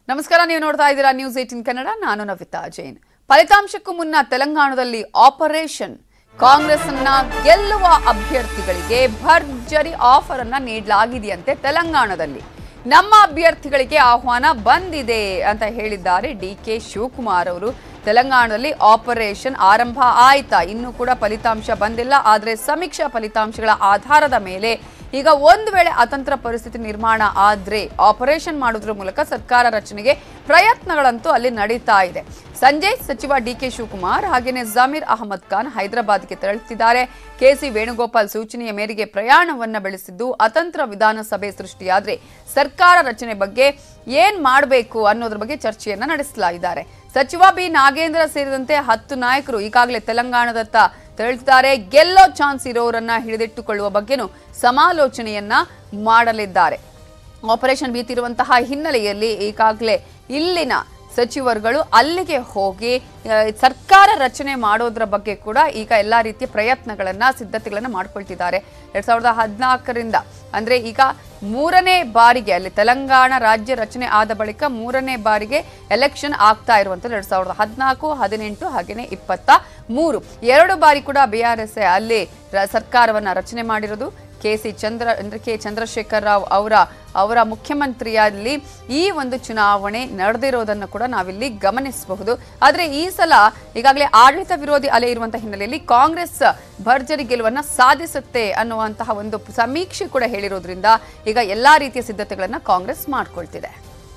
ನಮಸ್ಕಾರ ನೀವು ನೋಡ್ತಾ ಇದ್ದೀರಾ ನ್ಯೂಸ್ ಏಟಿನ್ ಕನ್ನಡ ನಾನು ನವಿತಾ ಜೈನ್ ಫಲಿತಾಂಶಕ್ಕೂ ಮುನ್ನ ತೆಲಂಗಾಣದಲ್ಲಿ ಆಪರೇಷನ್ ಕಾಂಗ್ರೆಸ್ ಅನ್ನ ಗೆಲ್ಲುವ ಅಭ್ಯರ್ಥಿಗಳಿಗೆ ಭರ್ಜರಿ ಆಫರ್ ಅನ್ನ ನೀಡಲಾಗಿದೆಯಂತೆ ತೆಲಂಗಾಣದಲ್ಲಿ ನಮ್ಮ ಅಭ್ಯರ್ಥಿಗಳಿಗೆ ಆಹ್ವಾನ ಬಂದಿದೆ ಅಂತ ಹೇಳಿದ್ದಾರೆ ಡಿ ಕೆ ಶಿವಕುಮಾರ್ ಅವರು ತೆಲಂಗಾಣದಲ್ಲಿ ಆಪರೇಷನ್ ಆರಂಭ ಆಯ್ತಾ ಇನ್ನೂ ಕೂಡ ಫಲಿತಾಂಶ ಬಂದಿಲ್ಲ ಆದರೆ ಸಮೀಕ್ಷಾ ಫಲಿತಾಂಶಗಳ ಆಧಾರದ ಮೇಲೆ ಈಗ ಒಂದು ವೇಳೆ ಅತಂತ್ರ ಪರಿಸ್ಥಿತಿ ನಿರ್ಮಾಣ ಆದ್ರೆ ಆಪರೇಷನ್ ಮಾಡೋದ್ರ ಮೂಲಕ ಸರ್ಕಾರ ರಚನೆಗೆ ಪ್ರಯತ್ನಗಳಂತೂ ಅಲ್ಲಿ ನಡೀತಾ ಇದೆ ಸಂಜೆ ಸಚಿವ ಡಿ ಕೆ ಶಿವಕುಮಾರ್ ಹಾಗೇನೆ ಜಮೀರ್ ಅಹಮದ್ ಖಾನ್ ಹೈದರಾಬಾದ್ಗೆ ತೆರಳುತ್ತಿದ್ದಾರೆ ಕೆಸಿ ವೇಣುಗೋಪಾಲ್ ಸೂಚನೆಯ ಮೇರೆಗೆ ಪ್ರಯಾಣವನ್ನ ಬೆಳೆಸಿದ್ದು ಅತಂತ್ರ ವಿಧಾನಸಭೆ ಸೃಷ್ಟಿಯಾದ್ರೆ ಸರ್ಕಾರ ರಚನೆ ಬಗ್ಗೆ ಏನ್ ಮಾಡಬೇಕು ಅನ್ನೋದ್ರ ಬಗ್ಗೆ ಚರ್ಚೆಯನ್ನ ನಡೆಸಲಾಗಿದ್ದಾರೆ ಸಚಿವ ಬಿ ನಾಗೇಂದ್ರ ಸೇರಿದಂತೆ ಹತ್ತು ನಾಯಕರು ಈಗಾಗಲೇ ತೆಲಂಗಾಣದತ್ತ ತೆರಳುತ್ತಿದ್ದಾರೆ ಗೆಲ್ಲೋ ಚಾನ್ಸ್ ಇರೋರನ್ನ ಹಿಡಿದಿಟ್ಟುಕೊಳ್ಳುವ ಬಗ್ಗೆನೂ ಸಮಾಲೋಚನೆಯನ್ನ ಮಾಡಲಿದ್ದಾರೆ ಆಪರೇಷನ್ ಬೀತಿರುವಂತಹ ಹಿನ್ನೆಲೆಯಲ್ಲಿ ಈಗಾಗಲೇ ಇಲ್ಲಿನ ಸಚಿವರುಗಳು ಅಲ್ಲಿಗೆ ಹೋಗಿ ಆ, ಸರ್ಕಾರ ರಚನೆ ಮಾಡೋದ್ರ ಬಗ್ಗೆ ಕೂಡ ಈಗ ಎಲ್ಲಾ ರೀತಿಯ ಪ್ರಯತ್ನಗಳನ್ನ ಸಿದ್ಧತೆಗಳನ್ನ ಮಾಡ್ಕೊಳ್ತಿದ್ದಾರೆ ಎರಡ್ ಸಾವಿರದ ಹದಿನಾಲ್ಕರಿಂದ ಅಂದ್ರೆ ಈಗ ಮೂರನೇ ಬಾರಿಗೆ ಅಲ್ಲಿ ತೆಲಂಗಾಣ ರಾಜ್ಯ ರಚನೆ ಆದ ಬಳಿಕ ಮೂರನೇ ಬಾರಿಗೆ ಎಲೆಕ್ಷನ್ ಆಗ್ತಾ ಇರುವಂತದ್ದು ಎರಡ್ ಸಾವಿರದ ಹದಿನಾಲ್ಕು ಹದಿನೆಂಟು ಹಾಗೇನೆ ಇಪ್ಪತ್ತ ಮೂರು ಎರಡು ಬಾರಿ ಕೂಡ ಬಿ ಆರ್ ಎಸ್ ಅಲ್ಲಿ ರ- ಸರ್ಕಾರವನ್ನ ರಚನೆ ಮಾಡಿರೋದು ಕೆ ಸಿ ಚಂದ್ರ ಅಂದ್ರೆ ಕೆ ಚಂದ್ರಶೇಖರ್ ರಾವ್ ಅವರ ಅವರ ಮುಖ್ಯಮಂತ್ರಿಯಲ್ಲಿ ಈ ಒಂದು ಚುನಾವಣೆ ನಡೆದಿರೋದನ್ನು ಕೂಡ ನಾವಿಲ್ಲಿ ಗಮನಿಸಬಹುದು ಆದರೆ ಈ ಸಲ ಈಗಾಗಲೇ ಆಡಳಿತ ವಿರೋಧಿ ಅಲೆ ಇರುವಂತಹ ಹಿನ್ನೆಲೆಯಲ್ಲಿ ಕಾಂಗ್ರೆಸ್ ಭರ್ಜರಿ ಗೆಲುವನ್ನ ಸಾಧಿಸುತ್ತೆ ಅನ್ನುವಂತಹ ಒಂದು ಸಮೀಕ್ಷೆ ಕೂಡ ಹೇಳಿರೋದ್ರಿಂದ ಈಗ ಎಲ್ಲಾ ರೀತಿಯ ಸಿದ್ಧತೆಗಳನ್ನ ಕಾಂಗ್ರೆಸ್ ಮಾಡ್ಕೊಳ್ತಿದೆ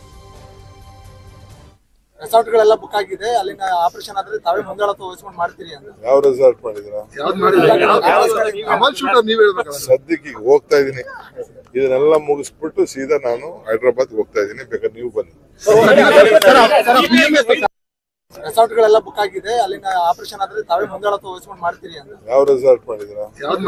ರೆಸಾರ್ಟ್ಗಳೆಲ್ಲ ಬುಕ್ ಆಗಿದೆ ಅಲ್ಲಿನ ಆಪರೇಷನ್ ಆದ್ರೆ ತಾವೇ ಮುಂದಾಳತ್ವ ವಹಿಸ್ಕೊಂಡು ಮಾಡ್ತೀರಿ ಅಂತ ಯಾವ ರೆಸಾರ್ಟ್ ಮಾಡಿದ್ರ ಕಮಲ್ ಶೂಟರ್ ನೀವ್ ಹೇಳ್ಬೇಕಲ್ಲ ಸದ್ಯಕ್ಕೆ ಈಗ ಹೋಗ್ತಾ ಇದೀನಿ ಇದನ್ನೆಲ್ಲ ಮುಗಿಸ್ಬಿಟ್ಟು ಸೀದಾ ನಾನು ಹೈದ್ರಾಬಾದ್ ಹೋಗ್ತಾ ಇದೀನಿ ಬೇಕಾದ್ರೆ ನೀವು ಬನ್ನಿ ರೆಸಾರ್ಟ್ಗಳೆಲ್ಲ ಬುಕ್ ಆಗಿದೆ ಅಲ್ಲಿನ ಆಪರೇಷನ್ ಆದ್ರೆ ತಾವೇ ಮುಂದಾಳತ್ವ ವಹಿಸ್ಕೊಂಡು ಮಾಡ್ತೀರಿ ಅಂತ ಯಾವ ರೆಸಾರ್ಟ್ ಮಾಡಿದ್ರ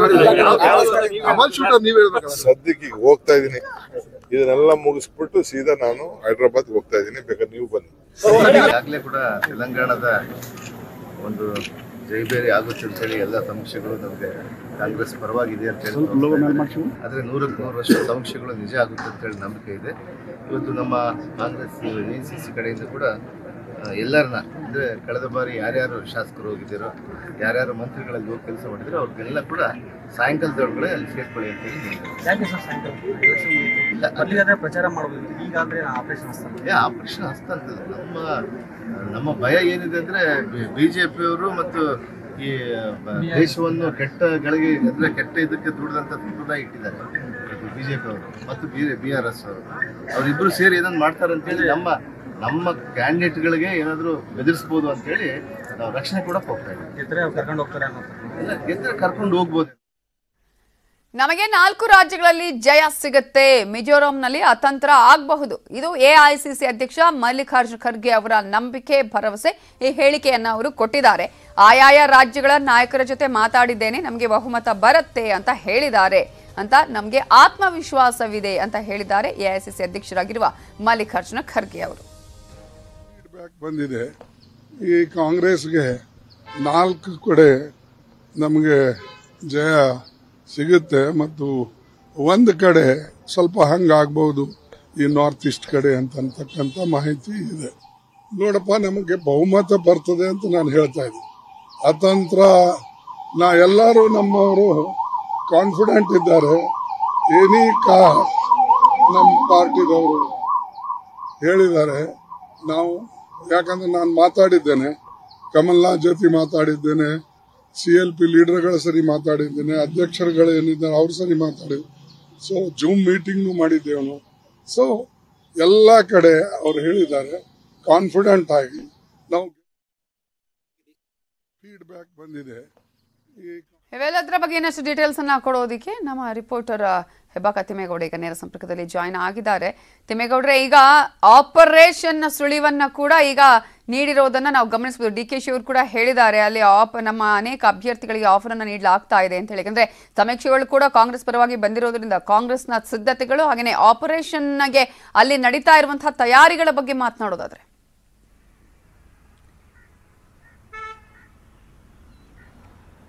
ಕಮಲ್ ಶೂಟರ್ ನೀವ್ ಹೇಳ್ಬೇಕಲ್ಲ ಸದ್ಯಕ್ಕೆ ಈಗ ಹೋಗ್ತಾ ಇದೀನಿ ಇದನ್ನೆಲ್ಲ ಮುಗಿಸ್ಬಿಟ್ಟು ಸೀದಾ ನಾನು ಹೈದ್ರಾಬಾದ್ ಹೋಗ್ತಾ ಇದೀನಿ ಬೇಕಾದ್ರೆ ನೀವು ಬನ್ನಿ ಈಗಾಗಲೇ ಕೂಡ ತೆಲಂಗಾಣದ ಒಂದು ಜೈಬೇರಿ ಆಗುತ್ತೆ ಅಂತ ಹೇಳಿ ಎಲ್ಲ ಸಮೀಕ್ಷೆಗಳು ನಮಗೆ ಕಾಂಗ್ರೆಸ್ ಪರವಾಗಿದೆ ಅಂತ ಹೇಳಿ ತೋರಿಸ್ತಾ ಇದೆ. ಆದ್ರೆ ನೂರಕ್ಕೆ ನೂರು ವರ್ಷ ಸಮೀಕ್ಷೆಗಳು ನಿಜ ಆಗುತ್ತೆ ಅಂತ ಹೇಳಿ ನಂಬಿಕೆ ಇದೆ ಇವತ್ತು ನಮ್ಮ ಕಾಂಗ್ರೆಸ್ ಎನ್ ಸಿ ಸಿ ಕಡೆಯಿಂದ ಕೂಡ ಆ, ಎಲ್ಲರನ್ನ ಅಂದ್ರೆ ಕಳೆದ ಬಾರಿ ಯಾರ್ಯಾರು ಶಾಸಕರು ಹೋಗಿದ್ದೀರೋ ಯಾರ್ಯಾರು ಮಂತ್ರಿಗಳಲ್ಲಿ ಹೋಗಿ ಕೆಲಸ ಮಾಡಿದ್ರು ಅವ್ರಿಗೆಲ್ಲ ಕೂಡ ಸಾಯಂಕಾಲದೊಳಗಡೆ ಅಲ್ಲಿ ಸೇರ್ಕೊಳ್ಳಿ ಅಂತ ಹೇಳಿ ಹೇಳಿದ್ರು. ಯಾಕೆ ಸರ್ ಸಾಯಂಕಾಲ ಎಲೆಕ್ಷನ್ ಇಲ್ಲ, ಅದು- ಮೊದಲಿಗಾದ್ರೆ ಪ್ರಚಾರ ಮಾಡಬಹುದು ಈಗಾದ್ರೆ ಆಪರೇಷನ್ ಹಸ್ತಾಂತರ ಏ ಆಪರೇಷನ್ ಹಸ್ತಂತದ ನಮ್ಮ ನಮ್ಮ ಭಯ ಏನಿದೆ ಅಂದ್ರೆ ಬಿಜೆಪಿಯವರು ಮತ್ತು ಈ ಬ- ದೇಶವನ್ನು ಕೆಟ್ಟ ಗಳಿಗೆ ಅಂದ್ರೆ ಕೆಟ್ಟ ಇದಕ್ಕೆ ದುಡಿದಂತ ದುಡ್ಡನ್ನ ಇಟ್ಟಿದ್ದಾರೆ ಬಿಜೆಪಿ ಅವರು ಮತ್ತು ಬಿ ಆರ್ ಎಸ್ ಅವರು ಅವರಿಬ್ರು ಸೇರಿ ಏನಾದ್ರು ಮಾಡ್ತಾರೆ ಅಂತೇಳಿ ನಮ್ಮ ನಮ್ಮ ಕ್ಯಾಂಡಿಡೇಟ್ಗಳಿಗೆ ಏನಾದ್ರು ಬೆದರಿಸ್ಬೋದು ಅಂತೇಳಿ ನಾವು ರಕ್ಷಣೆ ಕೂಡ ಹೋಗ್ತಾ ಇದ್ದೀವಿ ಗೆದ್ರೆ ಅವ್ರು ಕರ್ಕೊಂಡು ಹೋಗ್ತಾರೆ ಅನ್ನೋ ಎಲ್ಲ ಗೆದ್ರೆ ಕರ್ಕೊಂಡು ಹೋಗ್ಬೋದು ನಮಗೆ ನಾಲ್ಕು ರಾಜ್ಯಗಳಲ್ಲಿ ಜಯ ಸಿಗುತ್ತೆ ಮಿಜೋರಾಂನಲ್ಲಿ ಅತಂತ್ರ ಆಗಬಹುದು ಇದು ಎಐಸಿಸಿ ಅಧ್ಯಕ್ಷ ಮಲ್ಲಿಕಾರ್ಜುನ ಖರ್ಗೆ ಅವರ ನಂಬಿಕೆ ಭರವಸೆ ಈ ಹೇಳಿಕೆಯನ್ನ ಅವರು ಕೊಟ್ಟಿದ್ದಾರೆ ಆಯಾಯ ರಾಜ್ಯಗಳ ನಾಯಕರ ಜೊತೆ ಮಾತಾಡಿದ್ದೇನೆ ನಮಗೆ ಬಹುಮತ ಬರುತ್ತೆ ಅಂತ ಹೇಳಿದ್ದಾರೆ ಅಂತ ನಮಗೆ ಆತ್ಮವಿಶ್ವಾಸವಿದೆ ಅಂತ ಹೇಳಿದ್ದಾರೆ ಎಐಸಿಸಿ ಅಧ್ಯಕ್ಷರಾಗಿರುವ ಮಲ್ಲಿಕಾರ್ಜುನ ಖರ್ಗೆ ಅವರು ಫೀಡ್ಬ್ಯಾಕ್ ಬಂದಿದೆ ಈ ಕಾಂಗ್ರೆಸ್ಗೆ ನಾಲ್ಕು ಕಡೆ ನಮಗೆ ಜಯ ಸಿಗುತ್ತೆ ಮತ್ತು ಒಂದು ಕಡೆ ಸ್ವಲ್ಪ ಹಂಗಾಗ್ಬಹುದು ಈ ನಾರ್ತ್ ಈಸ್ಟ್ ಕಡೆ ಅಂತಕ್ಕಂಥ ಮಾಹಿತಿ ಇದೆ ನೋಡಪ್ಪ ನಮಗೆ ಬಹುಮತ ಬರ್ತದೆ ಅಂತ ನಾನು ಹೇಳ್ತಾ ಇದ್ದೀನಿ ಅತಂತ್ರ ನಾ ಎಲ್ಲರೂ ನಮ್ಮವರು ಕಾನ್ಫಿಡೆಂಟ್ ಇದ್ದಾರೆ ಎನಿ ಕಾ ನಮ್ಮ ಪಾರ್ಟಿದವರು ಹೇಳಿದ್ದಾರೆ ನಾವು ಯಾಕಂದ್ರೆ ನಾನು ಮಾತಾಡಿದ್ದೇನೆ ಕಮಲ್ನಾಥ್ ಜೊತೆ ಮಾತಾಡಿದ್ದೇನೆ ಸಿ ಎಲ್ ಪಿ ಲೀಡರ್ಗಳ ಸರಿ ಮಾತಾಡಿದ್ದೇನೆ ಅಧ್ಯಕ್ಷರುಗಳು ಏನಿದ್ದಾರೆ ಅವ್ರ ಸರಿ ಮಾತಾಡಿದ್ವಿ ಸೊ ಜೂಮ್ ಮೀಟಿಂಗ್ ಮಾಡಿದ್ದೇವೆ ನಾವು ಸೊ ಎಲ್ಲ ಕಡೆ ಅವ್ರು ಹೇಳಿದ್ದಾರೆ ಕಾನ್ಫಿಡೆಂಟ್ ಆಗಿ ನಾವು ಫೀಡ್ಬ್ಯಾಕ್ ಬಂದಿದೆ ಈ ಇವೆಲ್ಲದರ ಬಗ್ಗೆ ಇನ್ನಷ್ಟು ಡೀಟೇಲ್ಸ್ ಅನ್ನ ಕೊಡೋದಕ್ಕೆ ನಮ್ಮ ರಿಪೋರ್ಟರ್ ಹೆಬ್ಬಾಕ ತಿಮ್ಮೇಗೌಡ ಈಗ ನೇರ ಸಂಪರ್ಕದಲ್ಲಿ ಜಾಯ್ನ್ ಆಗಿದ್ದಾರೆ ತಿಮ್ಮೇಗೌಡ್ರೆ ಈಗ ಆಪರೇಷನ್ ಸುಳಿವನ್ನ ಕೂಡ ಈಗ ನೀಡಿರೋದನ್ನ ನಾವು ಗಮನಿಸಬಹುದು ಡಿ ಕೆ ಶಿ ಅವರು ಕೂಡ ಹೇಳಿದ್ದಾರೆ ಅಲ್ಲಿ ಆಪ್ ನಮ್ಮ ಅನೇಕ ಅಭ್ಯರ್ಥಿಗಳಿಗೆ ಆಫರ್ ಅನ್ನ ನೀಡಲಾಗ್ತಾ ಇದೆ ಅಂತ ಹೇಳಿ ಯಾಕಂದ್ರೆ ಸಮೀಕ್ಷೆಗಳು ಕೂಡ ಕಾಂಗ್ರೆಸ್ ಪರವಾಗಿ ಬಂದಿರೋದ್ರಿಂದ ಕಾಂಗ್ರೆಸ್ನ ಸಿದ್ಧತೆಗಳು ಹಾಗೆಯೇ ಆಪರೇಷನ್ಗೆ ಅಲ್ಲಿ ನಡೀತಾ ಇರುವಂತಹ ತಯಾರಿಗಳ ಬಗ್ಗೆ ಮಾತನಾಡೋದಾದ್ರೆ ಆ,